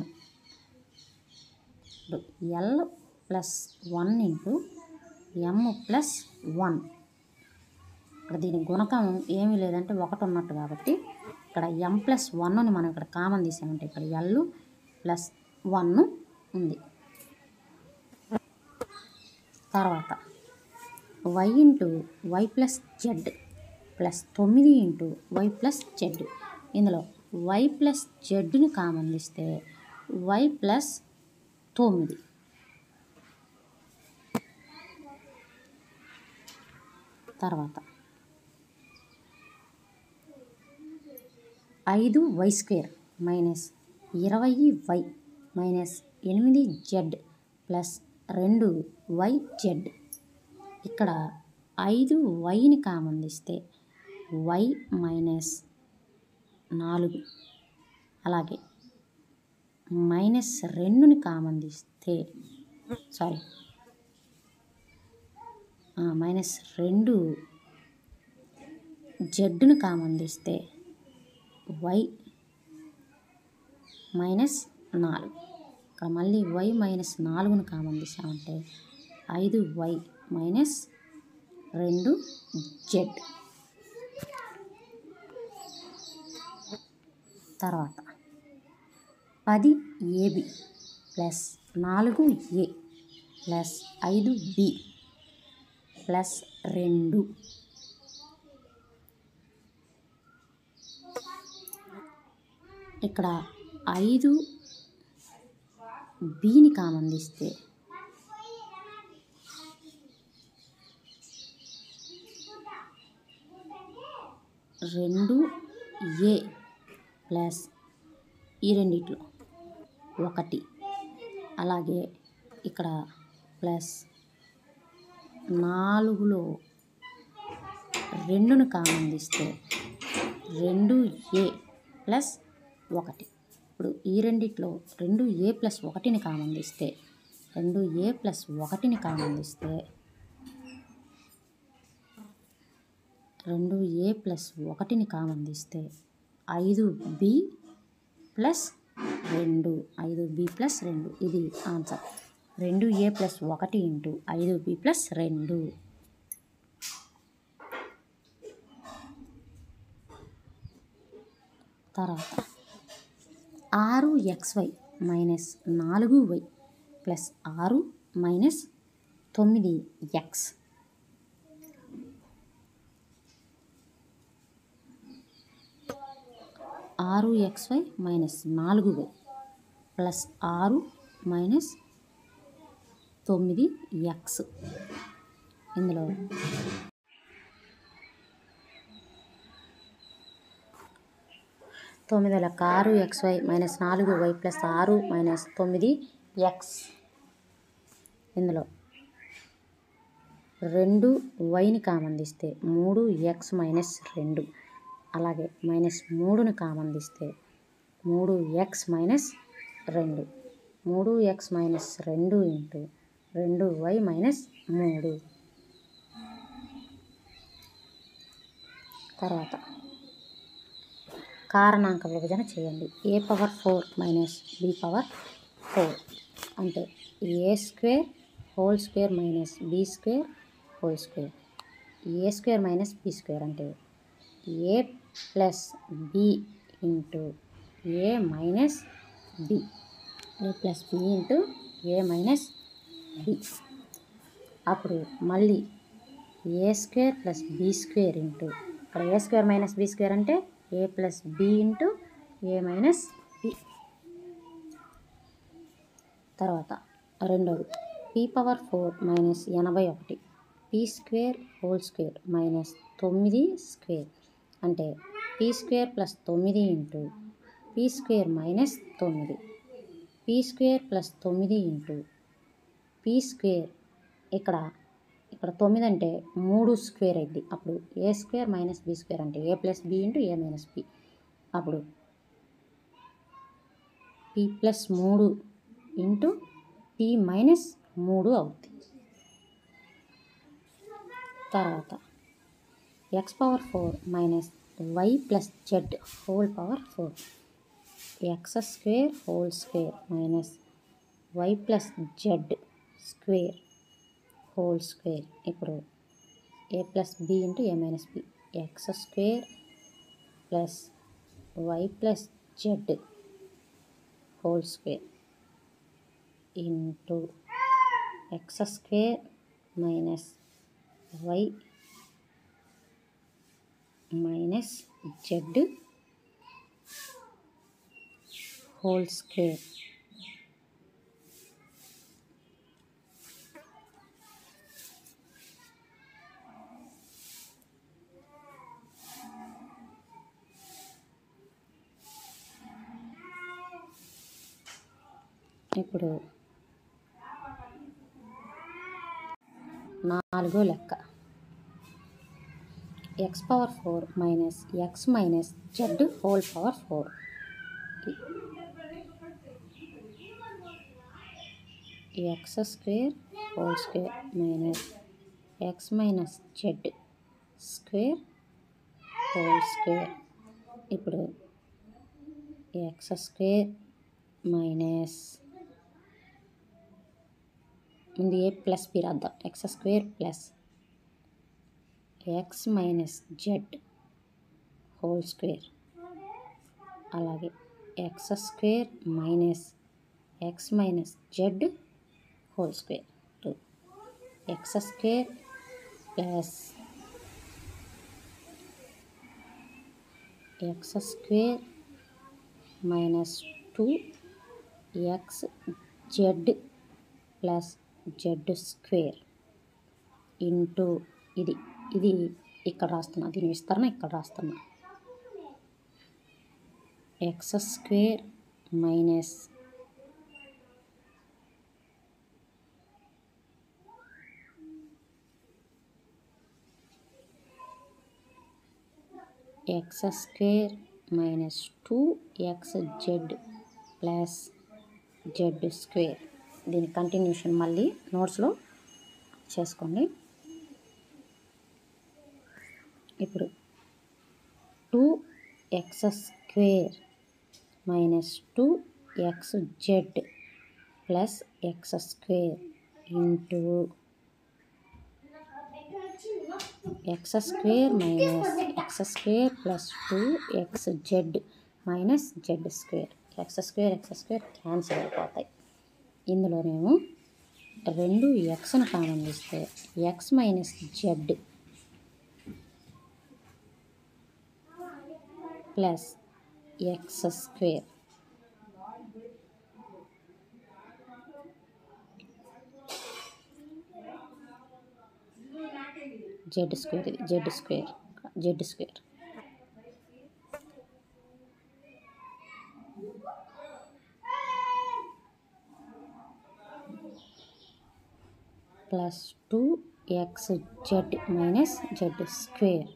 l plus one into m plus one ఇక్కడ దీని గుణకం ఏమీ లేదంటే ఒకటి ఉన్నట్టు కాబట్టి ఇక్కడ ఎం ప్లస్ వన్ని మనం ఇక్కడ కామన్ తీసామంటే ఇక్కడ ఎల్ ప్లస్ వన్ ఉంది తర్వాత y into y plus z plus తొమ్మిది ఇంటూ వై ప్లస్ జెడ్ ఇందులో వై ప్లస్ జెడ్ని కామన్ తీస్తే వై ప్లస్ తొమ్మిది తర్వాత ఐదు వై స్క్వేర్ మైనస్ ఇరవై వై మైనస్ ఎనిమిది జెడ్ ప్లస్ రెండు వై జెడ్ ఇక్కడ ఐదు వైని కామన్ తీస్తే వై మైనస్ నాలుగు అలాగే మైనస్ రెండుని కామన్ తీస్తే సారీ మైనస్ రెండు జెడ్డును కామన్ తీస్తే వై మైనస్ నాలుగు ఇక్కడ మళ్ళీ వై మైనస్ నాలుగును కామన్ తీసామంటే ఐదు వై మైనస్ రెండు జెడ్ తర్వాత పది ఏబి ప్లస్ నాలుగు ఏ ప్లస్ ఐదు బి ప్లస్ రెండు ఇక్కడ ఐదు బిని కామన్ తీస్తే రెండు ఏ ప్లస్ ఈ రెండిట్లో ఒకటి అలాగే ఇక్కడ ప్లస్ నాలుగులో రెండును కామన్ తీస్తే రెండు ఏ ప్లస్ ఒకటి ఇప్పుడు ఈ రెండిట్లో రెండు ఏ ప్లస్ ఒకటిని కామన్ తీస్తే రెండు ఏ ప్లస్ ఒకటిని కామన్ తీస్తే రెండు ఏ ప్లస్ ఒకటిని కామన్ తీస్తే ఐదు బి ప్లస్ రెండు ఐదు బి ప్లస్ రెండు ఇది ఆన్సర్ రెండు ఏ ప్లస్ ఒకటి ఇంటూ ఐదు బి ప్లస్ రెండు తర్వాత ఆరు ఎక్స్వై మైనస్ నాలుగు వై ప్లస్ ఆరు మైనస్ తొమ్మిది ఎక్స్ ఆరు ఎక్స్వై మైనస్ నాలుగు వై ప్లస్ ఆరు మైనస్ తొమ్మిది ఎక్స్ ఇందులో తొమ్మిది లెక్క ఆరు ఎక్స్ వై మైనస్ నాలుగు వై ప్లస్ ఆరు మైనస్ తొమ్మిది ఎక్స్ ఇందులో రెండు వైని కామన్ తీస్తే మూడు ఎక్స్ మైనస్ రెండు అలాగే మైనస్ మూడుని కామన్ తీస్తే మూడు ఎక్స్ మైనస్ రెండు మూడు ఎక్స్ మైనస్ రెండు ఇంటూ రెండు వై మైనస్ మూడు తర్వాత కారణాంక విభజన చేయండి a power four minus b power four అంటే a square whole square minus b square whole square a square minus b square అంటే a plus b into a minus b a plus b into a minus b అప్పుడు మళ్ళీ a square plus b square into ఇక్కడ a square minus b square అంటే a plus b into a minus b తర్వాత రెండోది p power four minus ఎనభై ఒకటి p square whole square minus తొమ్మిది square అంటే పీ స్క్వేర్ ప్లస్ తొమ్మిది into p square minus తొమ్మిది పీ స్క్వేర్ ప్లస్ తొమ్మిది ఇంటూ పీ స్క్వేర్ ఇక్కడ ఇక్కడ తొమ్మిది అంటే మూడు స్క్వేర్ అయింది అప్పుడు a square minus b square అంటే a plus b into a minus b అప్పుడు పి ప్లస్ మూడు ఇంటూ పి మైనస్ మూడు అవుద్ది తర్వాత x power four minus y plus z whole power four x square whole square minus y plus z square whole square ఇప్పుడు a plus b into a minus b x square plus y plus z whole square into x square minus y minus z whole square ఇప్పుడు నాలుగో లెక్క x power four minus x minus z whole power four x square whole square minus x minus z square whole square ఇప్పుడు X square minus ముందు a plus b రాద్దాం x square plus x minus z whole square అలాగే x square minus x minus z whole square two x square plus x square minus two x z plus z square into ఇది ఇది ఇక్కడ రాస్తున్నా దీని విస్తరణ ఇక్కడ రాస్తున్నా x square minus x square minus two x z plus z square దీని continuation మళ్ళీ నోట్స్లో చేసుకోండి ఇప్పుడు two x square minus two x z plus x square into x square minus x square plus two x z minus z square x square x square cancel అయిపోతాయి ఇందులోనేమో రెండు ఎక్స్ను common తీస్తే x minus z plus x square z square ఇది z square z square plus two x z minus z square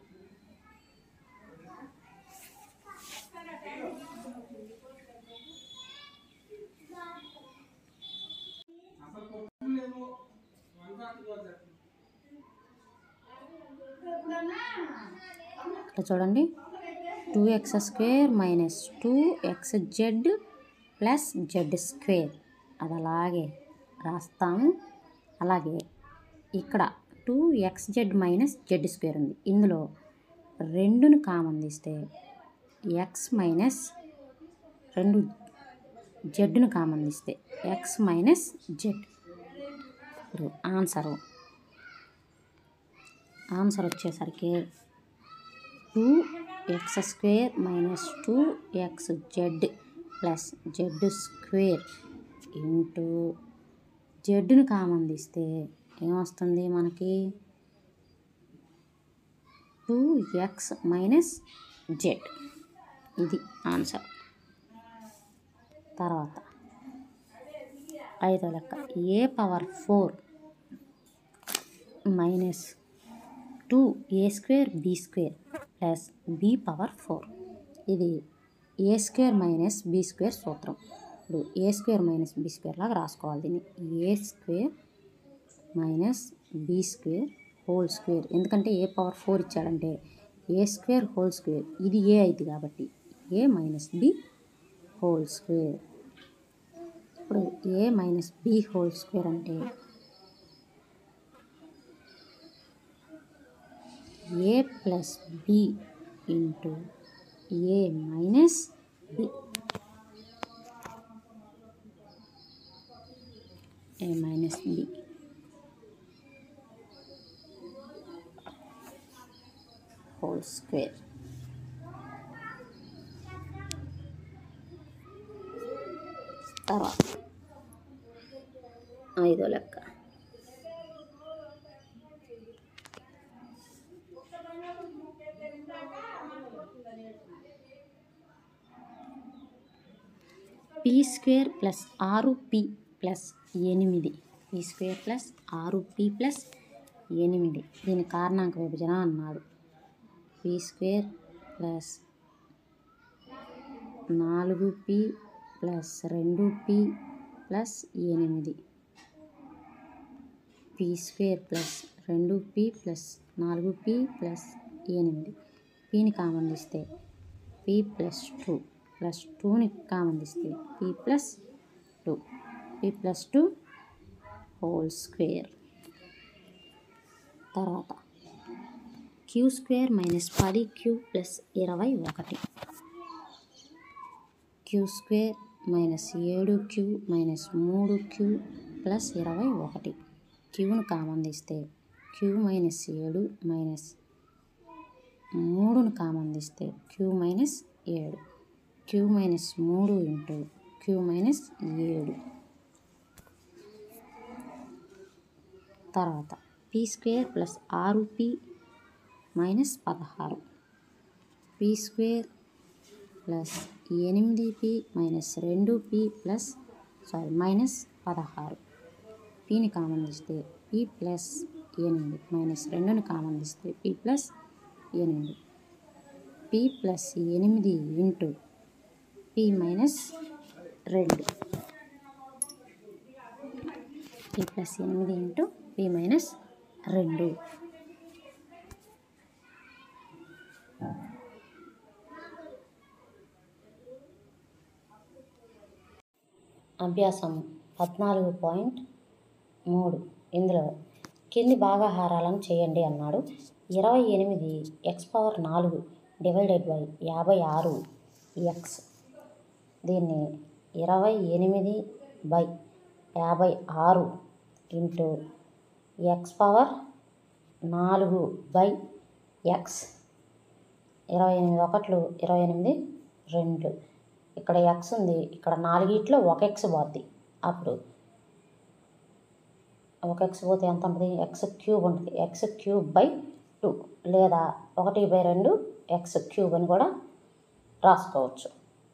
ఇక్కడ చూడండి two x square minus two x z plus z square అది అలాగే రాస్తాము అలాగే ఇక్కడ two x z minus z square ఉంది ఇందులో రెండును కామన్ తీస్తే ఎక్స్ మైనస్ రెండు జెడ్ను కామన్ తీస్తే ఎక్స్ మైనస్ జెడ్ ఇప్పుడు ఆన్సరు ఆన్సర్ వచ్చేసరికి two x square minus two x z plus z square into జెడ్ను కామన్ తీస్తే ఏమొస్తుంది మనకి టూ ఎక్స్ మైనస్ జెడ్ ఇది ఆన్సర్ తర్వాత ఐదో లెక్క a power four minus two a square b square plus b power four ఇది a square minus b square సూత్రం ఇప్పుడు a square minus b square లాగా రాసుకోవాలి దీన్ని a square minus b square whole square ఎందుకంటే ఏ పవర్ ఫోర్ ఇచ్చాడంటే ఏ square whole square ఇది a అయింది కాబట్టి a minus b whole square ఇప్పుడు a minus b whole square అంటే a plus b into a minus b a minus b whole square తర్వాత ఐదో లెక్క పీ స్క్వేర్ ప్లస్ ఆరు పి ప్లస్ ఎనిమిది పీ స్క్వేర్ ప్లస్ ఆరు పి ప్లస్ ఎనిమిది దీని కారణాంక విభజన అన్నాడు పీ స్క్వేర్ ప్లస్ నాలుగు పి ప్లస్ రెండు పి ప్లస్ ఎనిమిది పీ స్క్వేర్ ప్లస్ రెండు పీ ప్లస్ నాలుగు పీ ప్లస్ ఎనిమిది పీని కామన్ తీస్తే పీ ప్లస్ టూ ప్లస్ టూని కామన్ తీస్తే p plus two p plus two whole square తర్వాత క్యూ స్క్వేర్ మైనస్ పది క్యూ ప్లస్ ఇరవై ఒకటి క్యూ స్క్వేర్ మైనస్ ఏడు క్యూ మైనస్ మూడు క్యూ ప్లస్ ఇరవై ఒకటి క్యూను కామన్ తీస్తే క్యూ మైనస్ ఏడు మైనస్ మూడును కామన్ తీస్తే క్యూ మైనస్ ఏడు క్యూ మైనస్ మూడు ఇంటూ క్యూ మైనస్ ఏడు తర్వాత పీ స్క్వేర్ ప్లస్ ఆరు పీ మైనస్ పదహారు పీ స్క్వేర్ ప్లస్ ఎనిమిది పీ మైనస్ రెండు పీ ప్లస్ సారీ మైనస్ పదహారు పీని కామన్ తీస్తే పీ ప్లస్ ఎనిమిది మైనస్ రెండుని కామన్ తీస్తే పీ ప్లస్ ఎనిమిది పీ ప్లస్ ఎనిమిది ఇంటూ పీ మైనస్ రెండు పీ ప్లస్ ఎనిమిది ఇంటూ పీ మైనస్ రెండు అభ్యాసం పద్నాలుగు పాయింట్ మూడు ఇందులో కింది భాగాహారాలను చేయండి అన్నాడు ఇరవై ఎనిమిది ఎక్స్ పవర్ నాలుగు డివైడెడ్ బై యాభై ఆరు ఎక్స్ దీన్ని ఇరవై ఎనిమిది బై యాభై ఆరు ఇంటూ ఎక్స్ పవర్ నాలుగు బై ఎక్స్ ఇరవై ఎనిమిది ఒకట్లు ఇరవై ఎనిమిది రెండు ఇక్కడ ఎక్స్ ఉంది ఇక్కడ నాలుగిట్లో ఒక ఎక్స్ పోద్ది అప్పుడు ఒక ఎక్స్ పోతే ఎంత ఉంటుంది ఎక్స్ క్యూబ్ ఉంటుంది ఎక్స్ క్యూబ్ బై టూ లేదా ఒకటి బై రెండు ఎక్స్ క్యూబ్ అని కూడా రాసుకోవచ్చు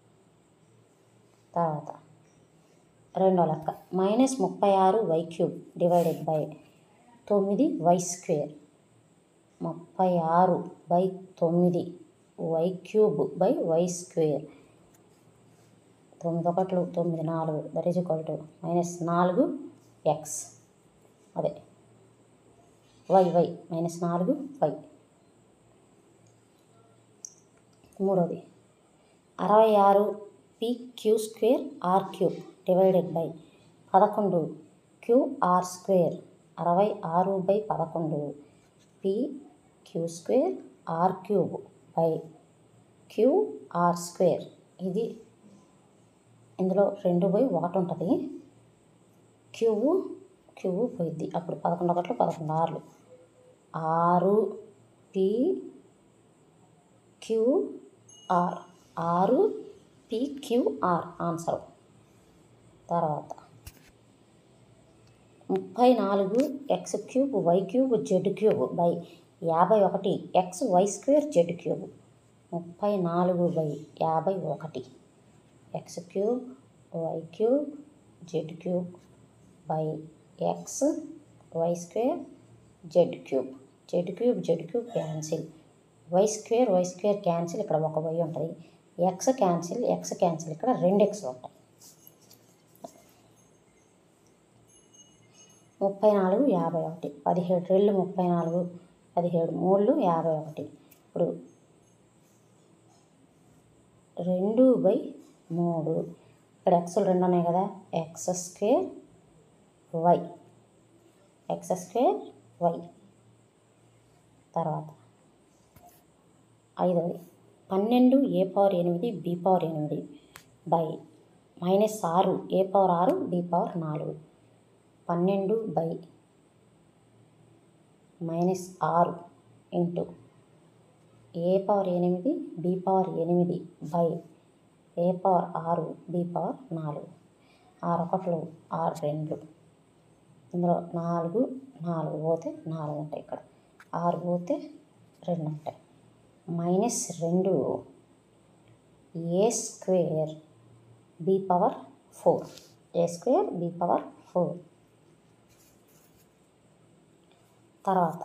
తర్వాత రెండో లెక్క మైనస్ ముప్పై ఆరు వై క్యూబ్ డివైడెడ్ బై తొమ్మిది వై స్క్వేర్ ముప్పై ఆరు బై తొమ్మిది y cube by y square తొమ్మిది ఒకట్లు తొమ్మిది నాలుగు that is equal to minus నాలుగు ఎక్స్ అదే వై వై మైనస్ నాలుగు వై మూడోది అరవై ఆరు p q square r cube divided by పదకొండు క్యూ ఆర్ స్క్వేర్ అరవై ఆరు బై పదకొండు p q square r cube by q r square ఇది ఇందులో రెండు బై ఒకటి ఉంటుంది క్యూబు క్యూబు పోయిద్ది అప్పుడు పదకొండు ఒకట్లు పదకొండు ఆరులు ఆరు పి క్యూఆర్ ఆరు పిక్యూఆర్ ఆన్సర్ తర్వాత ముప్పై నాలుగు x cube y cube z cube by యాభై ఒకటి x y square z cube ముప్పై నాలుగు బై యాభై ఒకటి x cube y cube z cube by x y square z cube z cube z cube cancel y square y square cancel ఇక్కడ ఒక why ఉంటుంది X cancel X cancel ఇక్కడ రెండు X ఉంటాయి ముప్పై నాలుగు యాభై ఒకటి పదిహేడు రెళ్ళు ముప్పై నాలుగు పదిహేడు మూళ్ళు యాభై ఒకటి ఇప్పుడు రెండు బై మూడు ఇక్కడ ఎక్స్లు రెండు ఉన్నాయి కదా x square y x square y తర్వాత ఐదవది పన్నెండు ఏ పవర్ ఎనిమిది బి పవర్ ఎనిమిది బై మైనస్ ఆరు ఏ పవర్ ఆరు బి పవర్ నాలుగు పన్నెండు బై మైనస్ ఆరు ఇంటూ ఏ పవర్ ఎనిమిది బి పవర్ ఎనిమిది బై ఏ పవర్ ఆరు బి పవర్ నాలుగు ఆరు ఒకట్లు ఆరు రెండు ఇందులో నాలుగు నాలుగు పోతే నాలుగు ఉంటాయి ఇక్కడ ఆరు పోతే రెండు ఉంటాయి మైనస్ రెండు a square b power four a square b power four తర్వాత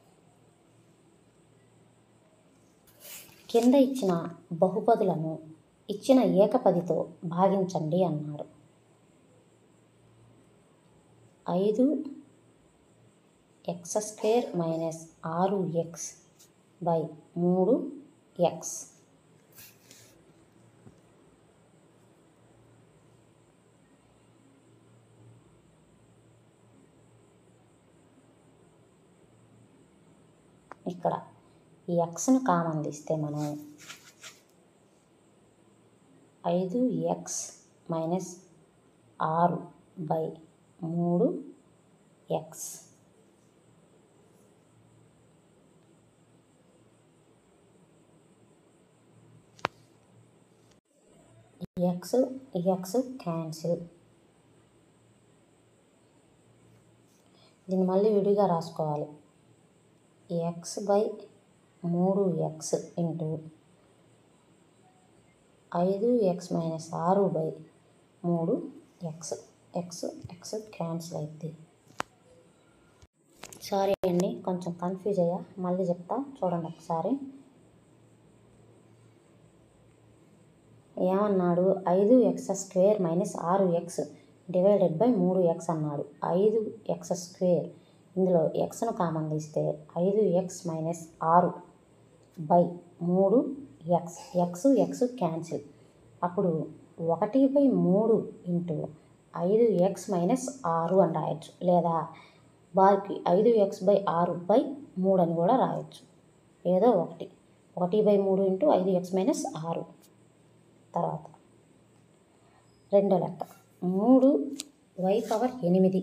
కింద ఇచ్చిన బహుపదులను ఇచ్చిన ఏకపదితో భాగించండి అన్నాడు ఐదు ఎక్స్ స్క్వేర్ మైనస్ ఆరు ఎక్స్ బై మూడు ఎక్స్ ఇక్కడ ఈ ఎక్స్ను కామన్ తీస్తే మనం ఐదు ఎక్స్ మైనస్ ఆరు బై మూడు ఎక్స్ ఎక్స్ ఎక్స్ క్యాన్సిల్ దీన్ని మళ్ళీ విడిగా రాసుకోవాలి ఎక్స్ బై మూడు ఎక్స్ ఇంటూ ఐదు ఎక్స్ మైనస్ ఆరు బై మూడు ఎక్స్ ఎక్స్ ఎక్స్ క్యాన్సిల్ అవుతుంది సారీ అండి కొంచెం కన్ఫ్యూజ్ అయ్యా మళ్ళీ చెప్తా చూడండి ఒకసారి ఏమన్నాడు ఐదు ఎక్స్ స్క్వేర్ మైనస్ ఆరు ఎక్స్ డివైడెడ్ బై మూడు ఎక్స్ అన్నాడు ఐదు ఎక్స్ స్క్వేర్ ఇందులో ఎక్స్ను కామన్ తీస్తే ఐదు ఎక్స్ మైనస్ ఆరు బై మూడు ఎక్స్ ఎక్స్ ఎక్స్ క్యాన్సిల్ అప్పుడు ఒకటి బై మూడు ఇంటూ ఐదు ఎక్స్ మైనస్ ఆరు అని రాయొచ్చు లేదా బార్కి ఐదు ఎక్స్ బై ఆరు బై మూడు అని కూడా రాయొచ్చు ఏదో ఒకటి ఒకటి బై మూడు ఇంటూ ఐదు ఎక్స్ మైనస్ ఆరు తర్వాత రెండో లెక్క మూడు వై పవర్ ఎనిమిది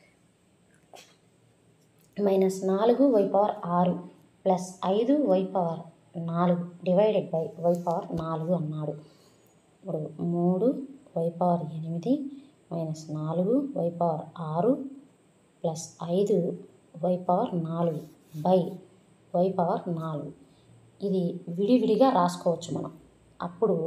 మైనస్ నాలుగు వై పవర్ ఆరు ప్లస్ ఐదు వై పవర్ నాలుగు డివైడెడ్ బై వై పవర్ నాలుగు అన్నాడు ఇప్పుడు మూడు వై పవర్ ఎనిమిది మైనస్ నాలుగు వై పవర్ ఆరు ప్లస్ ఐదు వై పవర్ నాలుగు బై వై పవర్ నాలుగు ఇది విడివిడిగా రాసుకోవచ్చు మనం అప్పుడు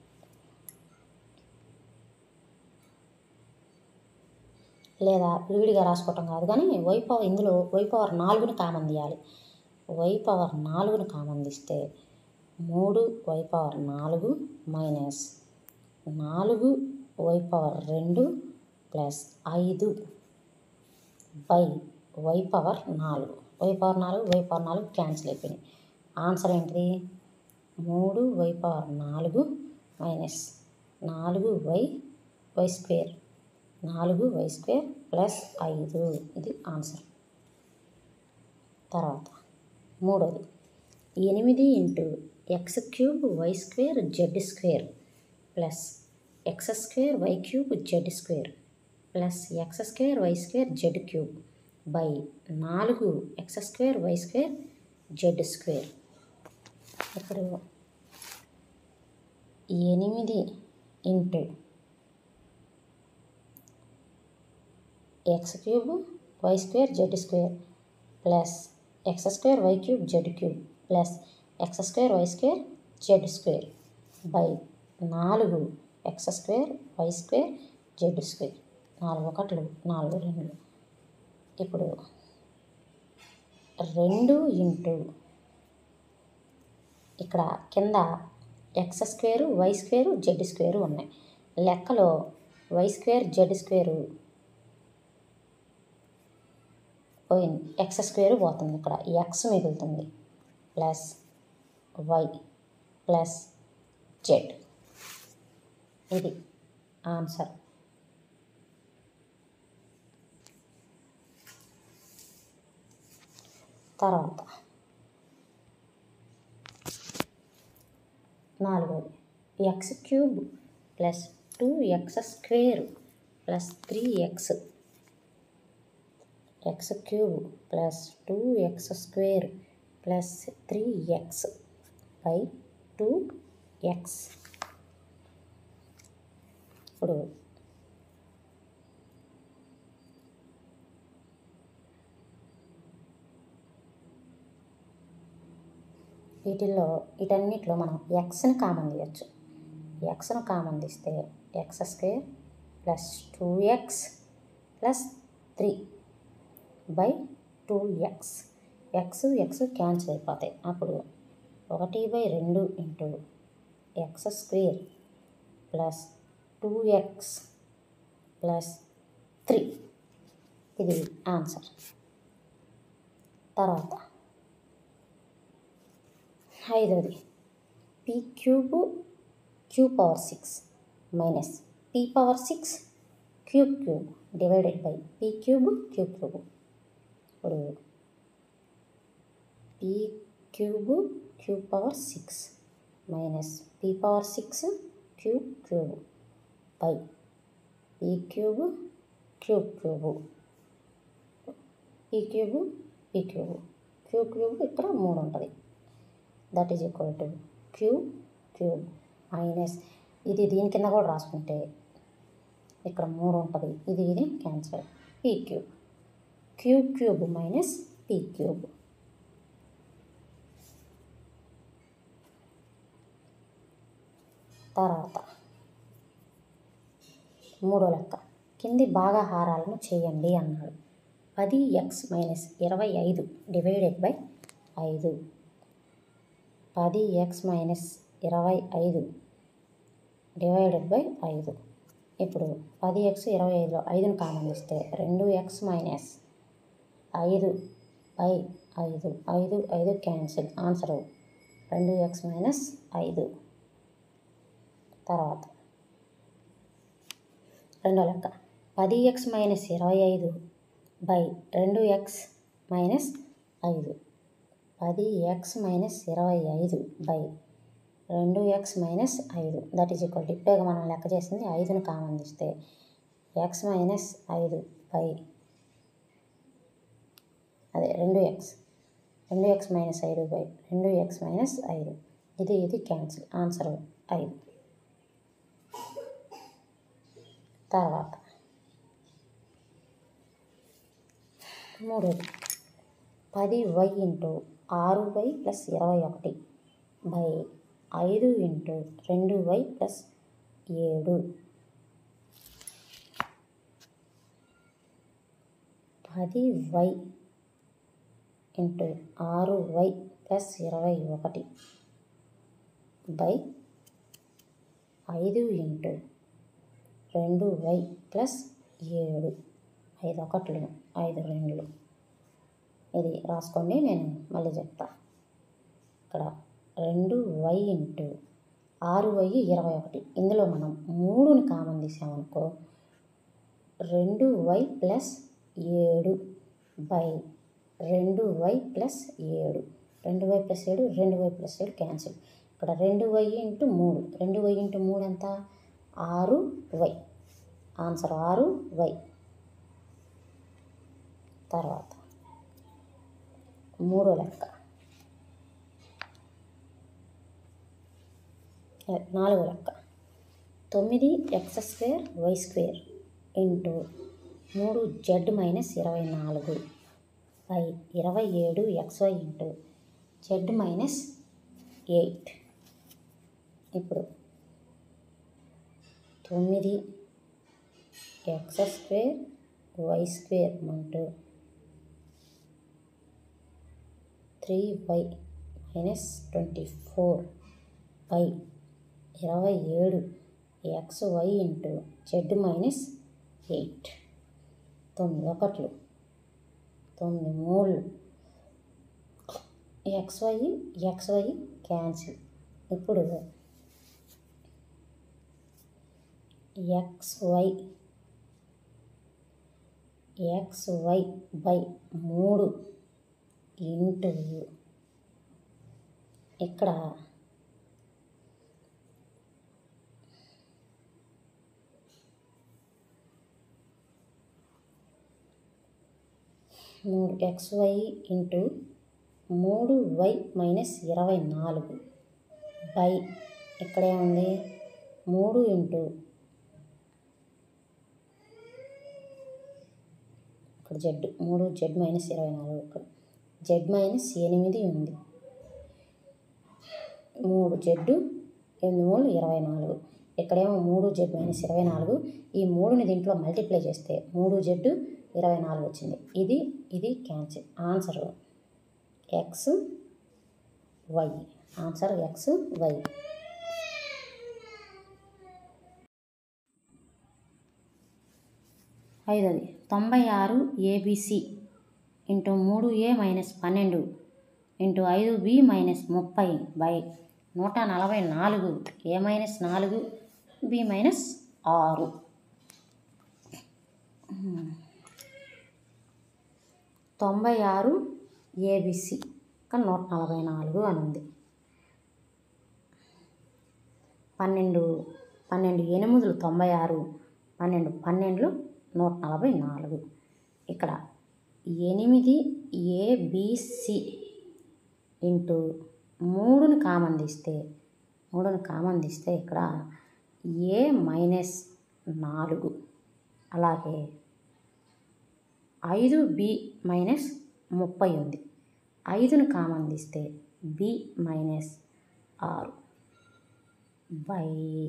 లేదా విడివిడిగా రాసుకోవటం కాదు కానీ వై పవర్ ఇందులో వై పవర్ నాలుగుని కామన్ తీయాలి వై పవర్ నాలుగుని కామన్ తీస్తే మూడు వై పవర్ నాలుగు మైనస్ నాలుగు వై పవర్ రెండు ప్లస్ ఐదు బై వై పవర్ నాలుగు వై పవర్ నాలుగు వై పవర్ నాలుగు క్యాన్సిల్ అయిపోయినాయి ఆన్సర్ ఏంటిది మూడు వై పవర్ నాలుగు మైనస్ నాలుగు వై వై స్క్వేర్ నాలుగు వై స్క్వేర్ ప్లస్ ఐదు ఇది ఆన్సర్ తర్వాత మూడోది ఎనిమిది into x cube y square z square plus x square y cube z square plus x square y square z cube by నాలుగు x square y square z square ఇప్పుడు ఎనిమిది into x cube y square z square plus x square y cube z cube plus x square y square z square by నాలుగు x square y square z square నాలుగు ఒకట్లు నాలుగు రెండు ఇప్పుడు రెండు into ఇక్కడ కింద x square y square z square ఉన్నాయి లెక్కలో వై స్క్వేర్ జెడ్ స్క్వేరు పోయింది ఎక్స్ స్క్వేర్ పోతుంది ఇక్కడ ఎక్స్ మిగులుతుంది ప్లస్ వై ప్లస్ జెడ్ ఇది ఆన్సర్ తర్వాత నాలుగోది x cube plus two x square plus three x x cube plus two x square plus three x by two x ఇప్పుడు వీటిల్లో వీటన్నిటిలో మనం ఎక్స్ని కామన్ తీయచ్చు ఎక్స్ను కామన్ తీస్తే x square plus two x plus three by two x x x cancel అయిపోతాయి అప్పుడు ఒకటి బై రెండు into x square plus two x plus three ఇది ఆన్సర్ తర్వాత ఐదోది p cube q power six minus p power six cube cube divided by p cube cube cube ఇప్పుడు p cube cube power six minus p power six cube cube by p cube cube cube p cube p cube cube cube ఇక్కడ మూడు ఉంటుంది that is equal to q cube minus ఇది దీని కింద కూడా రాసుకుంటే ఇక్కడ మూడు ఉంటుంది ఇది ఇది cancel p cube cube cube minus p cube తర్వాత మూడో లెక్క కింది భాగాహారాలను చేయండి అన్నాడు పది ఎక్స్ మైనస్ ఇరవై ఐదు డివైడెడ్ బై ఐదు పది ఎక్స్ మైనస్ ఇరవై ఐదు డివైడెడ్ బై ఐదు ఇప్పుడు పది ఎక్స్ ఇరవై ఐదులో ఐదుని కామన్ ఇస్తే రెండు ఎక్స్ మైనస్ ఐదు బై ఐదు ఐదు ఐదు క్యాన్సిల్ ఆన్సర్ రెండు ఎక్స్ మైనస్ ఐదు తర్వాత రెండో లెక్క పది ఎక్స్ మైనస్ ఇరవై ఐదు బై రెండు ఎక్స్ మైనస్ ఐదు పది ఎక్స్ మైనస్ ఇరవై ఐదు బై రెండు ఎక్స్ మైనస్ ఐదు దట్ ఈజ్ ఈక్వల్ ఇప్పుడే మనం లెక్క చేసింది ఐదుని కామన్ ఇస్తే ఎక్స్ మైనస్ ఐదు బై అదే రెండు ఎక్స్ రెండు ఎక్స్ మైనస్ ఐదు బై రెండు ఎక్స్ మైనస్ ఐదు ఇది ఇది క్యాన్సిల్ ఆన్సర్ ఐదు తర్వాత మూడోది పది వై ఇంటూ ఆరు వై ప్లస్ ఇరవై ఒకటి బై ఐదు ఇంటూ రెండు వై ప్లస్ ఏడు పది వై ఇంటూ ఆరు వై ప్లస్ ఇరవై ఒకటి బై ఐదు ఇంటూ రెండు వై ప్లస్ ఏడు ఐదు ఒకట్లు ఐదు రెండులు ఇది రాసుకోండి నేను మళ్ళీ చెప్తా ఇక్కడ రెండు వై ఇంటూ ఆరు వై ఇరవై ఒకటి ఇందులో మనం మూడుని కామన్ తీసామనుకో రెండు వై ప్లస్ ఏడు బై రెండు వై ప్లస్ ఏడు రెండు వై ప్లస్ ఏడు రెండు వై ప్లస్ ఏడు క్యాన్సిల్ ఇక్కడ రెండు వై ఇంటూ మూడు రెండు వై ఇంటూ మూడు ఎంత ఆరు వై ఆన్సర్ ఆరు వై తర్వాత మూడో లెక్క ఏ, నాలుగో లెక్క తొమ్మిది x square y square into మూడు జెడ్ మైనస్ ఇరవై నాలుగు బై ఇరవై ఏడు xy into z minus eight ఇప్పుడు తొమ్మిది x square y square into three y minus twenty four by ఇరవై ఏడు x y into z minus eight తొమ్మిది ఒకట్లు తొమ్మిది మూడు x y x y cancel ఇప్పుడు x y x y by మూడు ఇంటూ ఇక్కడ మూడు ఎక్స్ వై ఇంటూ మూడు వై మైనస్ ఇరవై నాలుగు బై ఇక్కడ ఏముంది మూడు ఇంటూ ఇక్కడ జెడ్ మూడు జెడ్ మైనస్ ఇరవై నాలుగు ఇక్కడ జెడ్ మైనస్ ఎనిమిది ఉంది మూడు జెడ్ ఎనిమిది మూడు ఇరవై నాలుగు ఇక్కడేమో మూడు జెడ్ మైనస్ ఇరవై నాలుగు ఈ మూడుని దీంట్లో మల్టిప్లై చేస్తే మూడు జెడ్ ఇరవై నాలుగు వచ్చింది ఇది ఇది cancel answer x y answer x y ఐదోది తొంభై ఆరు ఏబిసి ఇంటూ మూడు ఏ మైనస్ పన్నెండు ఇంటూ ఐదు బి మైనస్ ముప్పై బై నూట నలభై నాలుగు ఏ మైనస్ నాలుగు బి మైనస్ ఆరు తొంభై ఆరు ఏబిసి కానీ నూట నలభై నాలుగు అని ఉంది పన్నెండు పన్నెండు ఎనిమిదిలు తొంభై ఆరు పన్నెండు పన్నెండులు నూట నలభై నాలుగు ఇక్కడ ఎనిమిది ఏబిసి ఇంటూ మూడుని కామన్ తీస్తే మూడుని కామన్ తీస్తే ఇక్కడ ఏ మైనస్ నాలుగు అలాగే ఐదు బి మైనస్ ముప్పై ఉంది ఐదును కామన్ తీస్తే బి మైనస్ ఆరు బై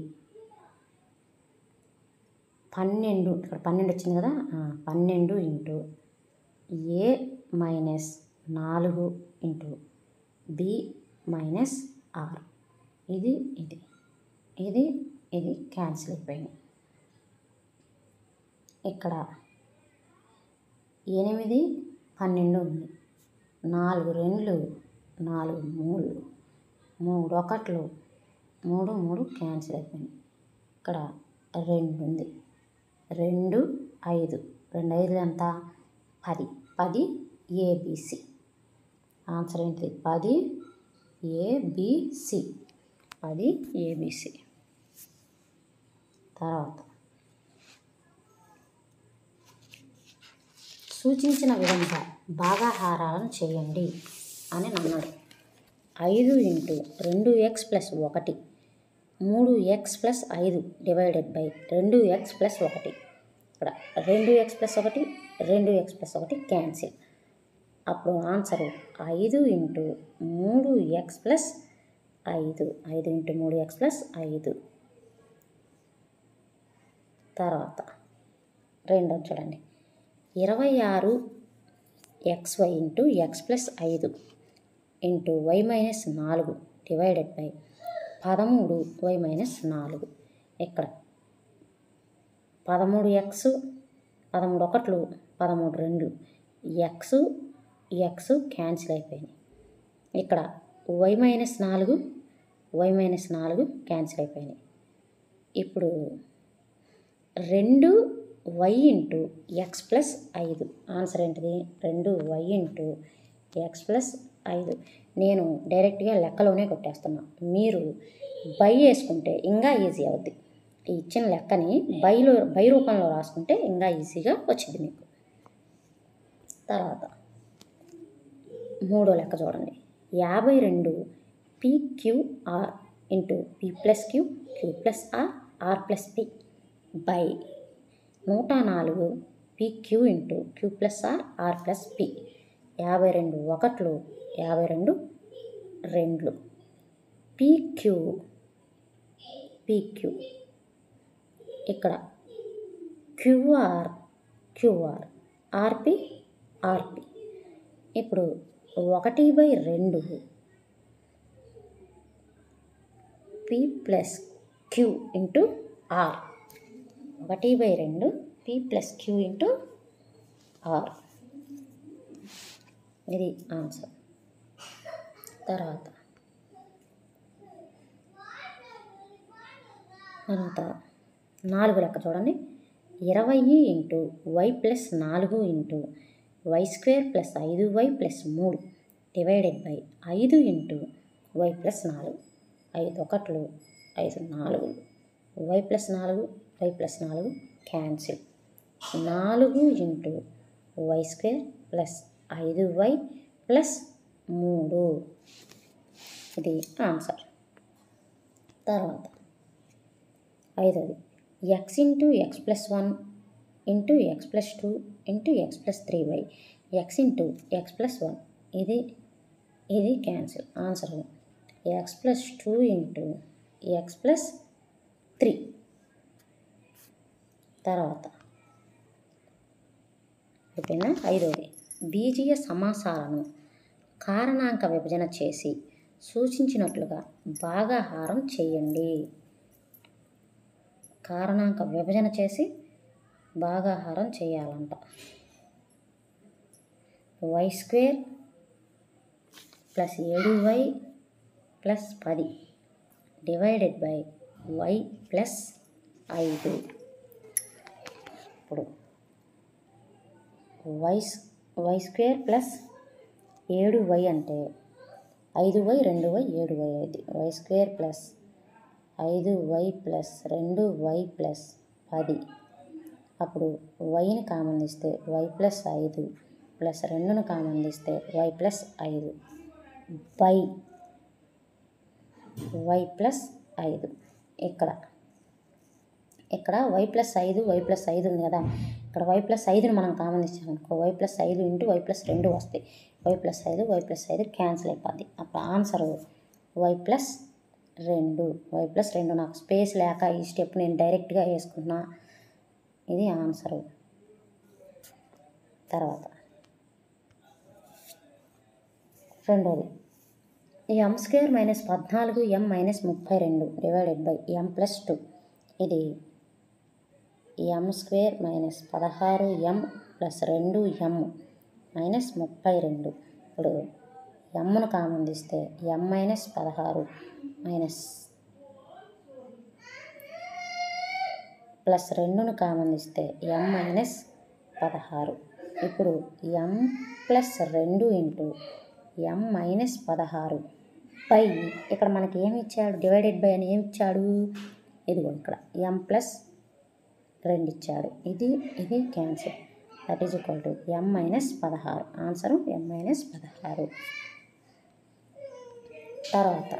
పన్నెండు ఇక్కడ పన్నెండు వచ్చింది కదా ఆ, పన్నెండు ఇంటూ ఏ మైనస్ నాలుగు ఇంటూ బి మైనస్ ఆరు ఇది ఇది ఇది ఇది క్యాన్సిల్ అయిపోయింది ఇక్కడ ఎనిమిది పన్నెండు ఉంది నాలుగు రెండ్లు నాలుగు మూడు మూడు ఒకట్లు మూడు మూడు క్యాన్సిల్ అయిపోయినాయి ఇక్కడ రెండు ఉంది రెండు ఐదు రెండు ఐదు ఎంత పది పది ఏబిసి ఆన్సర్ ఏంటిది పది ఏబిసి పది ఏబిసి తర్వాత సూచించిన విధంగా భాగాహారాలను చేయండి అని అన్నాడు ఐదు ఇంటూ రెండు ఎక్స్ ప్లస్ ఒకటి మూడు ఎక్స్ ప్లస్ ఐదు డివైడెడ్ బై రెండు ఎక్స్ ప్లస్ ఒకటి ఇక్కడ రెండు ఎక్స్ ప్లస్ ఒకటి రెండు ఎక్స్ ప్లస్ ఒకటి క్యాన్సిల్ అప్పుడు ఆన్సరు ఐదు ఇంటూ మూడు ఎక్స్ ప్లస్ ఐదు ఐదు ఇంటూ మూడు ఎక్స్ ప్లస్ ఐదు తర్వాత రెండో చూడండి ఇరవై ఆరు x y into x plus ఐదు ఇంటూ వై మైనస్ నాలుగు డివైడెడ్ బై పదమూడు వై మైనస్ నాలుగు ఇక్కడ పదమూడు ఎక్స్ పదమూడు ఒకట్లు పదమూడు రెండు ఎక్స్ ఎక్స్ క్యాన్సిల్ అయిపోయినాయి ఇక్కడ వై మైనస్ నాలుగు వై మైనస్ నాలుగు క్యాన్సిల్ అయిపోయినాయి ఇప్పుడు రెండు వై ఇంటూ ఎక్స్ ప్లస్ ఐదు ఆన్సర్ ఏంటిది రెండు వై ఇంటూ ఎక్స్ ప్లస్ ఐదు నేను డైరెక్ట్గా లెక్కలోనే కొట్టేస్తున్నా మీరు బై వేసుకుంటే ఇంకా ఈజీ అవుద్ది ఈ ఇచ్చిన లెక్కని బైలో బై రూపంలో రాసుకుంటే ఇంకా ఈజీగా వచ్చింది మీకు తర్వాత మూడో లెక్క చూడండి యాభై రెండు pqr into p plus q q plus r r plus p by నూట నాలుగు pq into q plus r r plus p యాభై రెండు ఒకట్లు యాభై రెండు రెండ్లు పీక్యూ పీక్యూ ఇక్కడ క్యూఆర్ క్యూఆర్ ఆర్పి ఆర్పి ఇప్పుడు ఒకటి బై రెండు p plus q into r ఒకటి బై రెండు p plus q into r ఇది ఆన్సర్ తర్వాత తర్వాత నాలుగు లెక్క చూడండి ఇరవై ఇంటూ వై ప్లస్ నాలుగు ఇంటూ వై స్క్వేర్ ప్లస్ ఐదు వై ప్లస్ మూడు డివైడెడ్ బై ఐదు ఇంటూ వై ప్లస్ నాలుగు ఐదు ఒకట్లు ఐదు నాలుగు వై ప్లస్ నాలుగు వై ప్లస్ నాలుగు క్యాన్సిల్ నాలుగు ఇంటూ వై స్క్వేర్ ప్లస్ ఐదు వై ప్లస్ మూడు ఇది ఆన్సర్ తర్వాత ఐదవది x into x plus one into x plus two into x plus three y x into x plus one ఇది ఇది cancel answer x plus two into x plus three తర్వాత ఓకేనా ఐదవది బీజీయ సమాసాలను కారణాంక విభజన చేసి సూచించినట్లుగా భాగాహారం చేయండి కారణాంక విభజన చేసి భాగాహారం చేయాలంట వై స్క్వేర్ ప్లస్ ఏడు వై ప్లస్ పది డివైడెడ్ బై వై ప్లస్ ఐదు ఇప్పుడు వై వై స్క్వేర్ ప్లస్ ఏడు వై అంటే ఐదు వై రెండు వై ఏడు వై ఐదు వై స్క్వేర్ ప్లస్ ఐదు వై ప్లస్ రెండు వై ప్లస్ పది అప్పుడు వైని కామన్ తీస్తే వై ప్లస్ ఐదు ప్లస్ రెండును కామన్ తీస్తే వై ప్లస్ ఐదు బై వై ప్లస్ ఐదు ఇక్కడ ఇక్కడ వై ప్లస్ ఐదు వై ప్లస్ ఐదు ఉంది కదా ఇక్కడ వై ప్లస్ ఐదుని మనం కామన్ ఇచ్చామనుకో వై ప్లస్ ఐదు ఇంటూ వై ప్లస్ రెండు వస్తాయి వై ప్లస్ ఐదు వై ప్లస్ ఐదు క్యాన్సిల్ అయిపోద్ది అప్పుడు ఆన్సర్ వై ప్లస్ రెండు వై ప్లస్ రెండు నాకు స్పేస్ లేక ఈ స్టెప్ నేను డైరెక్ట్గా వేసుకున్నా ఇది ఆన్సరు తర్వాత రెండోది ఎం స్క్వేర్ మైనస్ పద్నాలుగు ఎం మైనస్ ముప్పై రెండు divided by m plus two ఇది ఎం స్క్వేర్ మైనస్ పదహారు ఎం ప్లస్ రెండు ఎం మైనస్ ముప్పై రెండు ఇప్పుడు ఎమ్ను కామన్ తీస్తే ఎం మైనస్ పదహారు మైనస్ ప్లస్ రెండును కామన్ తీస్తే ఎం మైనస్ పదహారు ఇప్పుడు ఎం ప్లస్ రెండు ఇంటూ ఎం మైనస్ పదహారు పై ఇక్కడ మనకి ఏమి ఇచ్చాడు డివైడెడ్ బై అని ఏమి ఇచ్చాడు ఇదిగో ఇక్కడ ఎం ప్లస్ రెండు ఇచ్చాడు ఇది ఇది cancel that is equal to m minus పదహారు ఆన్సరు ఎం మైనస్ పదహారు తర్వాత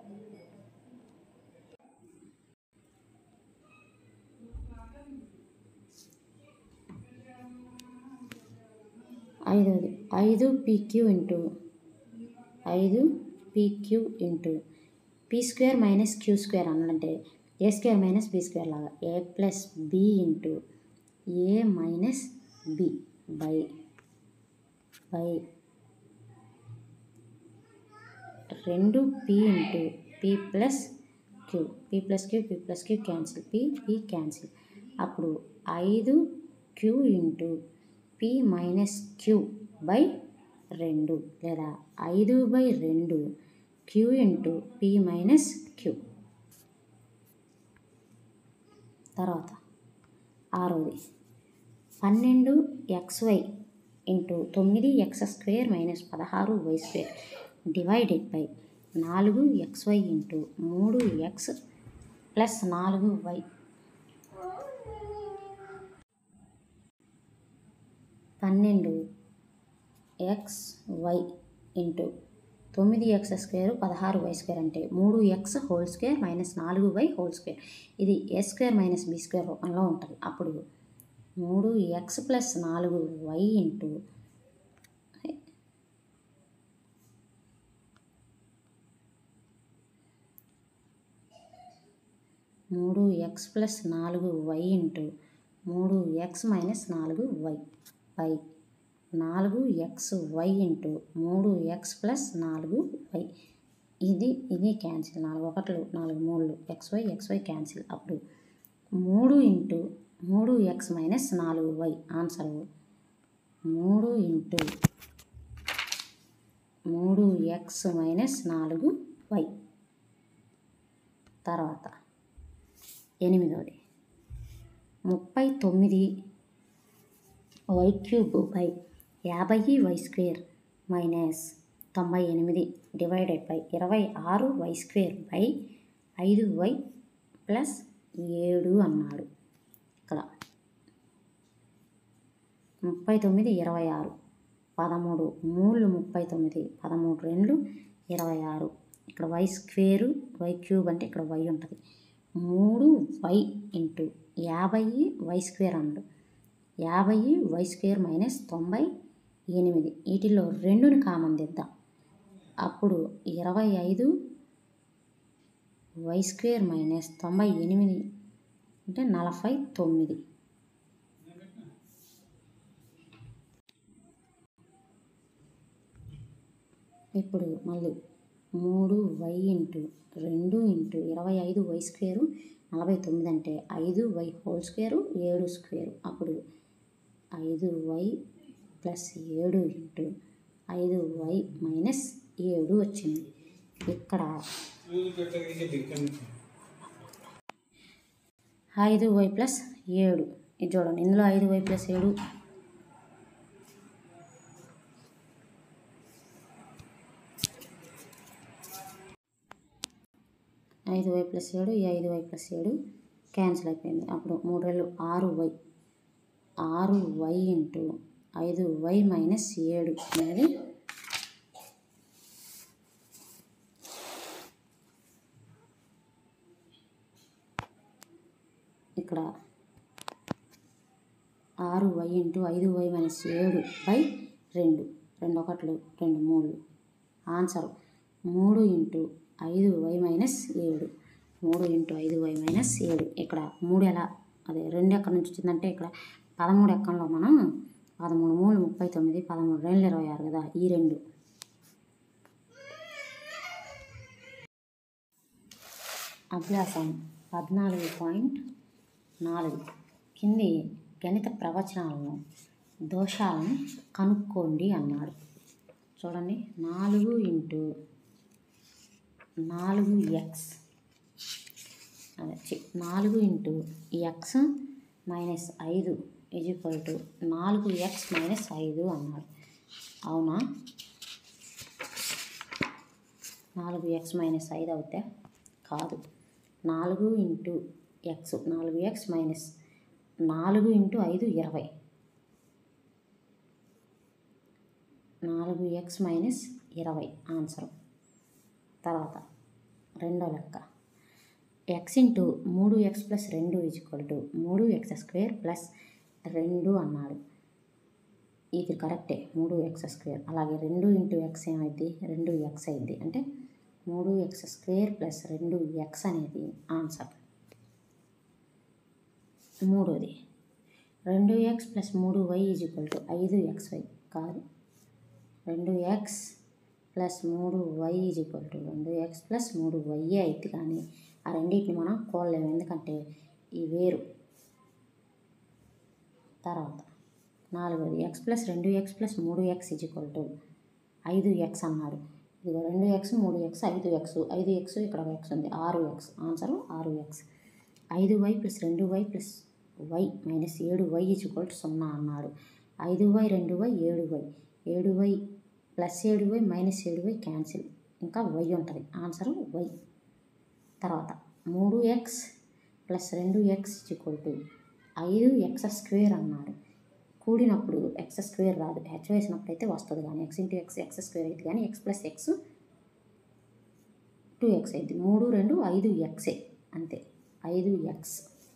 ఐదవది ఐదు పీక్యూ ఇంటూ ఐదు pq into p square minus q square అనంటే a square minus b square లాగా a plus b into a minus b by by రెండు p into p plus q p plus q p plus q cancel p p cancel అప్పుడు ఐదు q into p minus q by రెండు లేదా ఐదు by రెండు q into p minus q తర్వాత ఆరోది పన్నెండు ఎక్స్వై ఇంటూ తొమ్మిది ఎక్స్ స్క్వేర్ మైనస్ పదహారు వై స్క్వేర్ డివైడెడ్ బై నాలుగు ఎక్స్వై ఇంటూ మూడు ఎక్స్ ప్లస్ నాలుగు వై పన్నెండు ఎక్స్ వై ఇంటూ తొమ్మిది ఎక్స్ స్క్వేర్ పదహారు వై స్క్వేర్ అంటే మూడు ఎక్స్ హోల్ స్క్వేర్ మైనస్ నాలుగు వై హోల్ స్క్వేర్ ఇది a square minus b square రూపంలో ఉంటుంది అప్పుడు మూడు ఎక్స్ ప్లస్ నాలుగు వై ఇంటూ మూడు ఎక్స్ ప్లస్ నాలుగు వై ఇంటూ మూడు ఎక్స్ మైనస్ నాలుగు వై వై నాలుగు ఎక్స్ వై ఇంటూ మూడు ఎక్స్ ప్లస్ నాలుగు వై ఇది ఇది క్యాన్సిల్ నాలుగు ఒకట్లు నాలుగు మూడు x y x y cancel అప్పుడు మూడు ఇంటూ మూడు ఎక్స్ మైనస్ నాలుగు వై ఆన్సర్ మూడు ఇంటూ మూడు ఎక్స్ మైనస్ నాలుగు వై తర్వాత ఎనిమిదవది ముప్పై తొమ్మిది వై క్యూబ్ బై యాభై వై స్క్వేర్ మైనస్ తొంభై ఎనిమిది డివైడెడ్ బై ఇరవై ఆరు వై స్క్వేర్ బై ఐదు వై ప్లస్ ఏడు అన్నాడు ఇక్కడ ముప్పై తొమ్మిది ఇరవై ఆరు పదమూడు మూడు ముప్పై తొమ్మిది పదమూడు రెండు ఇరవై ఆరు ఇక్కడ వై స్క్వేరు వై క్యూబ్ అంటే ఇక్కడ వై ఉంటుంది మూడు వై ఇంటూ యాభై వై స్క్వేర్ అన్నాడు యాభై వై స్క్వేర్ మైనస్ తొంభై ఎనిమిది వీటిలో రెండుని కామన్ దిద్దాం అప్పుడు ఇరవై ఐదు వై స్క్వేర్ మైనస్ తొంభై ఎనిమిది అంటే నలభై తొమ్మిది ఇప్పుడు మళ్ళీ మూడు వై ఇంటూ రెండు ఇంటూ ఇరవై ఐదు వై స్క్వేరు నలభై తొమ్మిది అంటే ఐదు వై హోల్ స్క్వేరు ఏడు స్క్వేరు అప్పుడు ఐదు వై ప్లస్ ఏడు ఇంటూ ఐదు వై మైనస్ ఏడు వచ్చింది ఇక్కడ ఐదు వై ప్లస్ ఏడు ఇది చూడండి ఇందులో ఐదు వై ప్లస్ ఏడు ఐదు వై ప్లస్ ఏడు ఈ ఐదు వై ప్లస్ ఏడు క్యాన్సిల్ అయిపోయింది అప్పుడు మూడు వేలు ఆరు వై ఆరు వై ఇంటూ ఐదు వై మైనస్ ఏడు అనేది ఇక్కడ ఆరు వై ఇంటూ ఐదు వై మైనస్ ఏడు బై రెండు రెండు ఒకట్లు రెండు మూడు ఆన్సర్ మూడు ఇంటూ ఐదు వై మైనస్ ఏడు మూడు ఇంటూ ఐదు వై మైనస్ ఏడు ఇక్కడ మూడు ఎలా అదే రెండు ఎక్కడి నుంచి వచ్చిందంటే ఇక్కడ పదమూడు ఎక్కంలో మనం పదమూడు మూడు ముప్పై తొమ్మిది పదమూడు రెండు ఇరవై ఆరు కదా ఈ రెండు అభ్యాసం పద్నాలుగు పాయింట్ నాలుగు కింది గణిత ప్రవచనాలను దోషాలను కనుక్కోండి అన్నాడు చూడండి నాలుగు ఇంటూ నాలుగు ఎక్స్ అదే చి- నాలుగు ఇంటూ ఎక్స్ మైనస్ ఐదు ఈజ్ ఈక్వల్ టు నాలుగు ఎక్స్ మైనస్ ఐదు అన్నాడు అవునా నాలుగు ఎక్స్ మైనస్ ఐదు అవుతే కాదు నాలుగు ఇంటూ ఎక్స్ నాలుగు ఎక్స్ మైనస్ నాలుగు ఇంటూ ఐదు ఇరవై నాలుగు ఎక్స్ మైనస్ ఇరవై ఆన్సర్ తర్వాత రెండో లెక్క ఎక్స్ ఇంటూ మూడు ఎక్స్ ప్లస్ రెండు ఈజ్వల్ టు మూడు ఎక్స్ స్క్వేర్ ప్లస్ రెండు అన్నాడు ఇది కరెక్టే మూడు ఎక్స్ స్క్వేర్ అలాగే రెండు ఇంటూ ఎక్స్ ఏమైంది రెండు ఎక్స్ అయింది అంటే మూడు ఎక్స్ స్క్వేర్ ప్లస్ రెండు ఎక్స్ అనేది ఆన్సర్ మూడోది రెండు ఎక్స్ ప్లస్ మూడు వై ఈజ్ ఈక్వల్ టు ఐదు ఎక్స్ వై కాదు రెండు ఎక్స్ ప్లస్ మూడు వై ఈజ్ ఈక్వల్ టు రెండు ఎక్స్ ప్లస్ మూడు వై అయితే కానీ ఆ రెండింటిని మనం కోల్లేము ఎందుకంటే ఈ వేరు తర్వాత నాలుగోది ఎక్స్ ప్లస్ రెండు ఎక్స్ ప్లస్ మూడు ఎక్స్ ఈజ్ ఈక్వల్ టు ఐదు ఎక్స్ అన్నాడు ఇదిగో రెండు ఎక్స్ మూడు ఎక్స్ ఐదు ఎక్స్ ఐదు ఎక్స్ ఇక్కడ ఒక ఎక్స్ ఉంది ఆరు ఎక్స్ ఆన్సర్ ఆరు ఎక్స్ ఐదు వై ప్లస్ రెండు వై ప్లస్ వై మైనస్ ఏడు వై ఈజ్ ఈక్వల్ టు సున్నా అన్నాడు ఐదు వై రెండు వై ఏడు వై ఏడు వై ప్లస్ ఏడు వై మైనస్ ఏడు వై క్యాన్సిల్ ఇంకా వై ఉంటుంది ఆన్సర్ వై తర్వాత మూడు ఎక్స్ ప్లస్ రెండు ఎక్స్ ఈక్వల్ టు ఐదు ఎక్స్ స్క్వేర్ అన్నాడు కూడినప్పుడు ఎక్స్ స్క్వేర్ రాదు హెచ్ వేసినప్పుడు అయితే వస్తుంది కానీ x into x x square అయితే కానీ x plus x two x అయింది మూడు రెండు ఐదు ఎక్సే అంతే ఐదు ఎక్స్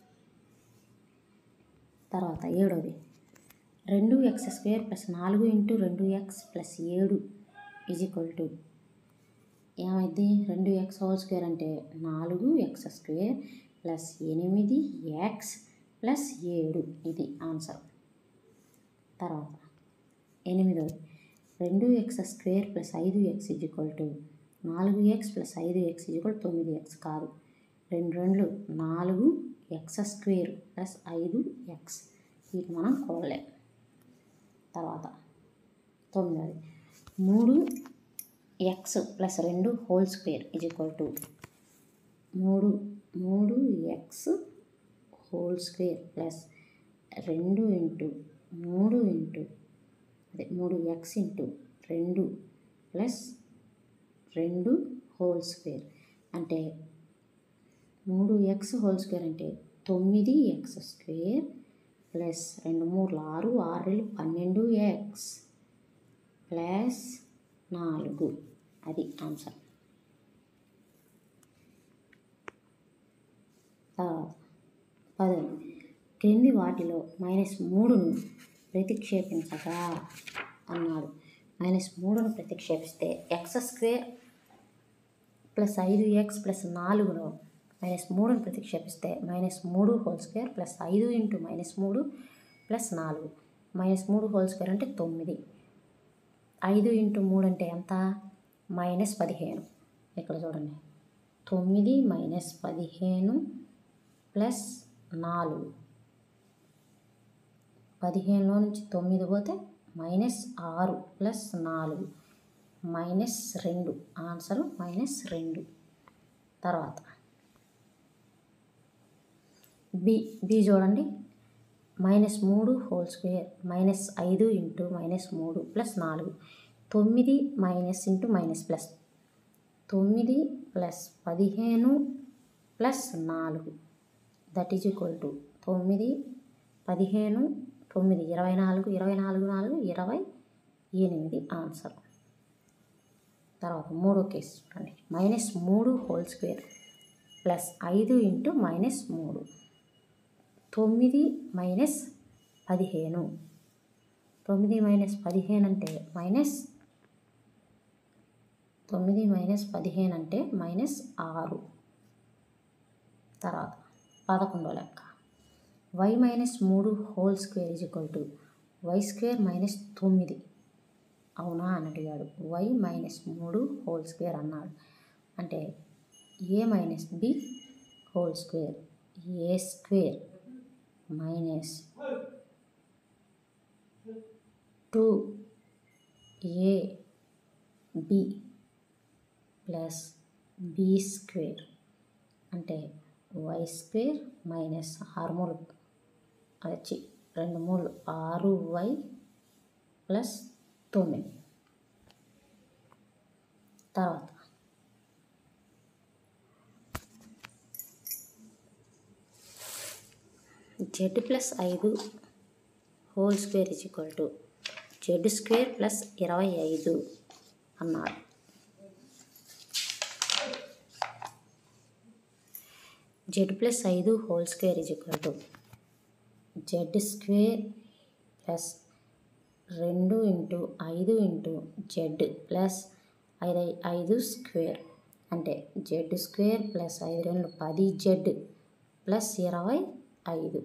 తర్వాత ఏడోది రెండు ఎక్స్ స్క్వేర్ ప్లస్ నాలుగు ఇంటూ రెండు ఎక్స్ ప్లస్ ఏడు ఈజ్ ఈక్వల్ టు ఏమైంది రెండు ఎక్స్ హోల్ స్క్వేర్ అంటే నాలుగు ఎక్స్ స్క్వేర్ ప్లస్ ఎనిమిది ఎక్స్ ప్లస్ ఏడు ఇది ఆన్సర్ తర్వాత ఎనిమిదవది రెండు ఎక్స్ స్క్వేర్ ప్లస్ ఐదు ఎక్స్ ఈజ్ ఈక్వల్ టు నాలుగు ఎక్స్ ప్లస్ ఐదు ఎక్స్ ఈజ్ ఈక్వల్ తొమ్మిది ఎక్స్ కాదు రెండు రెండు నాలుగు ఎక్స్ స్క్వేర్ ప్లస్ ఐదు ఎక్స్ వీటిని మనం కోడలేం తర్వాత తొమ్మిదవది మూడు ఎక్స్ ప్లస్ రెండు whole square is equal to మూడు మూడు ఎక్స్ హోల్ స్క్వేర్ ప్లస్ రెండు ఇంటూ మూడు ఇంటూ అదే మూడు ఎక్స్ ఇంటూ రెండు ప్లస్ రెండు హోల్ స్క్వేర్ అంటే మూడు ఎక్స్ హోల్ స్క్వేర్ అంటే తొమ్మిది ఎక్స్ స్క్వేర్ ప్లస్ రెండు మూడు ఆరు ఆరు రెండు పన్నెండు ఎక్స్ ప్లస్ నాలుగు అది ఆన్సర్ తర్వాత పదవి క్రింది వాటిలో మైనస్ మూడును ప్రతిక్షేపించగా అన్నాడు మైనస్ మూడును ప్రతిక్షేపిస్తే ఎక్స్ స్క్వేర్ ప్లస్ ఐదు ఎక్స్ ప్లస్ నాలుగులో మైనస్ మూడును ప్రతిక్షేపిస్తే మైనస్ మూడు హోల్ స్క్వేర్ ప్లస్ ఐదు ఇంటూ మైనస్ మూడు ప్లస్ నాలుగు మైనస్ మూడు హోల్ స్క్వేర్ అంటే తొమ్మిది ఐదు ఇంటూ మూడు అంటే ఎంత మైనస్ పదిహేను ఇక్కడ చూడండి తొమ్మిది మైనస్ పదిహేను ప్లస్ నాలుగు పదిహేనులో నుంచి తొమ్మిది పోతే మైనస్ ఆరు ప్లస్ నాలుగు మైనస్ రెండు ఆన్సరు మైనస్ రెండు తర్వాత బి బి చూడండి మైనస్ మూడు హోల్ స్క్వేర్ మైనస్ ఐదు ఇంటూ మైనస్ మూడు ప్లస్ నాలుగు తొమ్మిది మైనస్ ఇంటూ మైనస్ ప్లస్ తొమ్మిది ప్లస్ పదిహేను ప్లస్ నాలుగు దట్ ఈజ్ ఈక్వల్ టు తొమ్మిది పదిహేను తొమ్మిది ఇరవై నాలుగు ఇరవై నాలుగు నాలుగు ఇరవై ఎనిమిది ఆన్సర్ తర్వాత మూడో కేసు చూడండి మైనస్ మూడు హోల్ స్క్వేర్ ప్లస్ ఐదు ఇంటూ మైనస్ మూడు తొమ్మిది మైనస్ పదిహేను తొమ్మిది మైనస్ పదిహేను అంటే మైనస్ తొమ్మిది మైనస్ పదిహేను అంటే మైనస్ ఆరు తర్వాత పదకొండో లెక్క వై మైనస్ మూడు whole square is equal to y square minus తొమ్మిది అవునా అని అడిగాడు వై మైనస్ మూడు హోల్ స్క్వేర్ అన్నాడు అంటే a minus b whole square a square minus two a b plus b square అంటే వై స్క్వేర్ మైనస్ ఆరు మూడు అది వచ్చి రెండు మూడు ఆరు వై ప్లస్ తొమ్మిది తర్వాత జెడ్ ప్లస్ ఐదు whole square is equal to z square plus ఇరవై ఐదు అన్నాడు జెడ్ ప్లస్ ఐదు whole square is equal to z square plus రెండు ఇంటూ ఐదు ఇంటూ జెడ్ ప్లస్ ఐదు ఐదు స్క్వేర్ అంటే జెడ్ స్క్వేర్ ప్లస్ ఐదు రెండు పది జెడ్ ప్లస్ ఇరవై ఐదు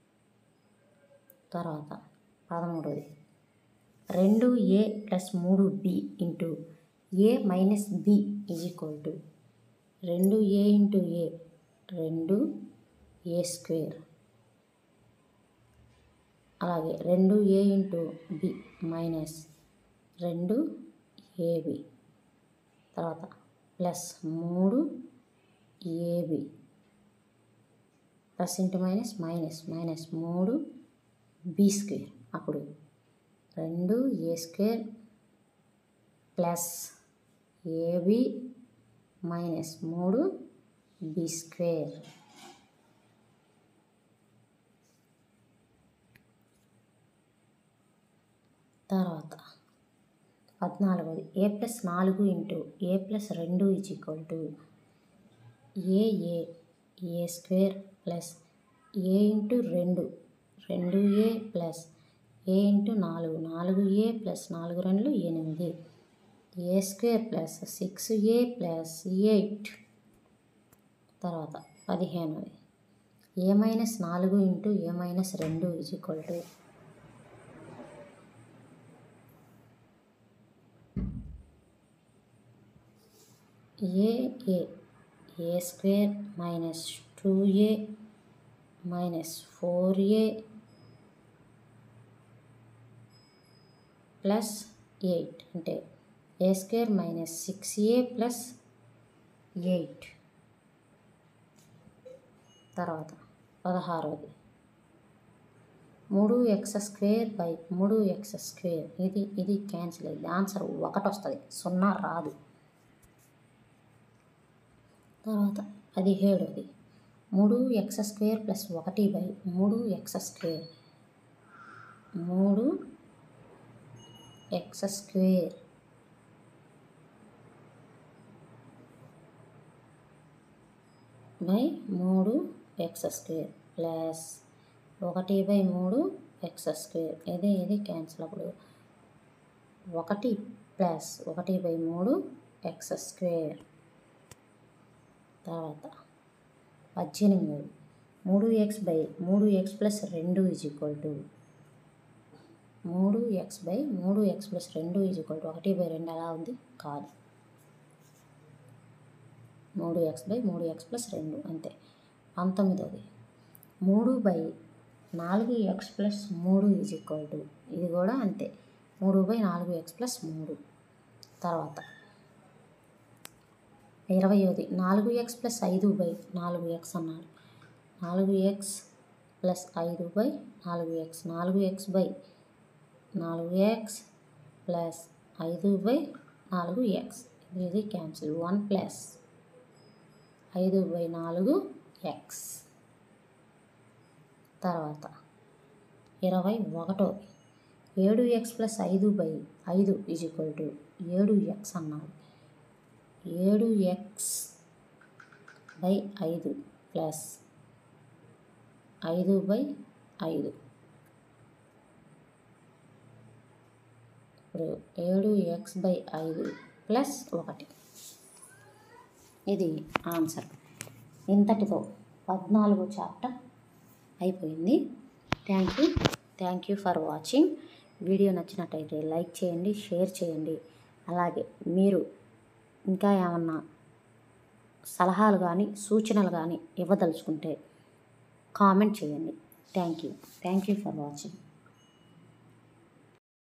తర్వాత పదమూడవది రెండు ఏ ప్లస్ మూడు b into a minus b is equal to రెండు ఏ ఇంటూ ఏ రెండు ఏ స్క్వేర్ అలాగే రెండు ఏ ఇంటూ బి మైనస్ రెండు ఏబి తర్వాత ప్లస్ మూడు a b plus into minus minus minus మూడు బి స్క్వేర్ అప్పుడు రెండు a square plus a b minus మూడు బి స్క్వేర్ తర్వాత పద్నాలుగోది ఏ ప్లస్ నాలుగు ఇంటూ ఏ ప్లస్ రెండు is equal to a a a square plus A into రెండు రెండు ఏ ప్లస్ ఏ ఇంటూ నాలుగు నాలుగు ఏ ప్లస్ నాలుగు రెండు ఎనిమిది a square plus six a plus eight తర్వాత పదిహేనుది ఏ మైనస్ నాలుగు ఇంటూ ఏ మైనస్ రెండు is equal to a a a square minus two a minus four a plus eight అంటే a square minus six a plus eight తర్వాత పదహారవది మూడు x square by మూడు x square ఇది ఇది cancel అయింది answer ఒకటి వస్తుంది సున్నా రాదు తర్వాత పదిహేడవది మూడు ఎక్స్ స్క్వేర్ ప్లస్ ఒకటి బై మూడు ఎక్స్ స్క్వేర్ మూడు ఎక్స్ స్క్వేర్ బై మూడు ఎక్స్ స్క్వేర్ ప్లస్ ఒకటి బై మూడు ఎక్స్ స్క్వేర్ ఇది ఇది క్యాన్సిల్ అప్పుడు ఒకటి ప్లస్ ఒకటి బై మూడు ఎక్స్ స్క్వేర్ తర్వాత పద్దెనిమిది మూడు ఎక్స్ బై మూడు ఎక్స్ ప్లస్ రెండు ఈజ్ ఈక్వల్ టు మూడు ఎక్స్ బై మూడు ఎక్స్ ప్లస్ రెండు ఈజ్ ఈక్వల్ టు ఒకటి బై రెండు ఎలా ఉంది కాదు మూడు ఎక్స్ బై మూడు ఎక్స్ ప్లస్ రెండు అంతే పంతొమ్మిదవది మూడు బై నాలుగు ఎక్స్ ప్లస్ మూడు ఈజ్ ఈక్వల్ టు ఇది కూడా అంతే మూడు బై నాలుగు ఎక్స్ ప్లస్ మూడు తర్వాత ఇరవైది నాలుగు ఎక్స్ ప్లస్ ఐదు బై నాలుగు ఎక్స్ అన్నాడు నాలుగు ఎక్స్ ప్లస్ ఐదు బై నాలుగు ఎక్స్ నాలుగు ఎక్స్ బై నాలుగు ఎక్స్ ప్లస్ ఐదు బై నాలుగు ఎక్స్ ఇది క్యాన్సిల్ వన్ ప్లస్ ఐదు బై నాలుగు ఎక్స్ తర్వాత ఇరవై ఒకటో ఏడు ఎక్స్ ప్లస్ ఐదు బై ఐదు ఈజ్ ఈక్వల్ టు ఏడు ఎక్స్ అన్నాడు ఏడు ఎక్స్ బై ఐదు ప్లస్ ఐదు బై ఐదు ఇప్పుడు ఏడు ఎక్స్ బై ఐదు ప్లస్ ఒకటి ఇది ఆన్సర్ ఇంతటితో పద్నాలుగో చాప్టర్ అయిపోయింది thank you thank you for watching video నచ్చినట్టయితే లైక్ చేయండి షేర్ చేయండి అలాగే మీరు ఇంకా ఏమన్నా సలహాలు కానీ సూచనలు కానీ ఇవ్వదలుచుకుంటే కామెంట్ చేయండి thank you thank you for watching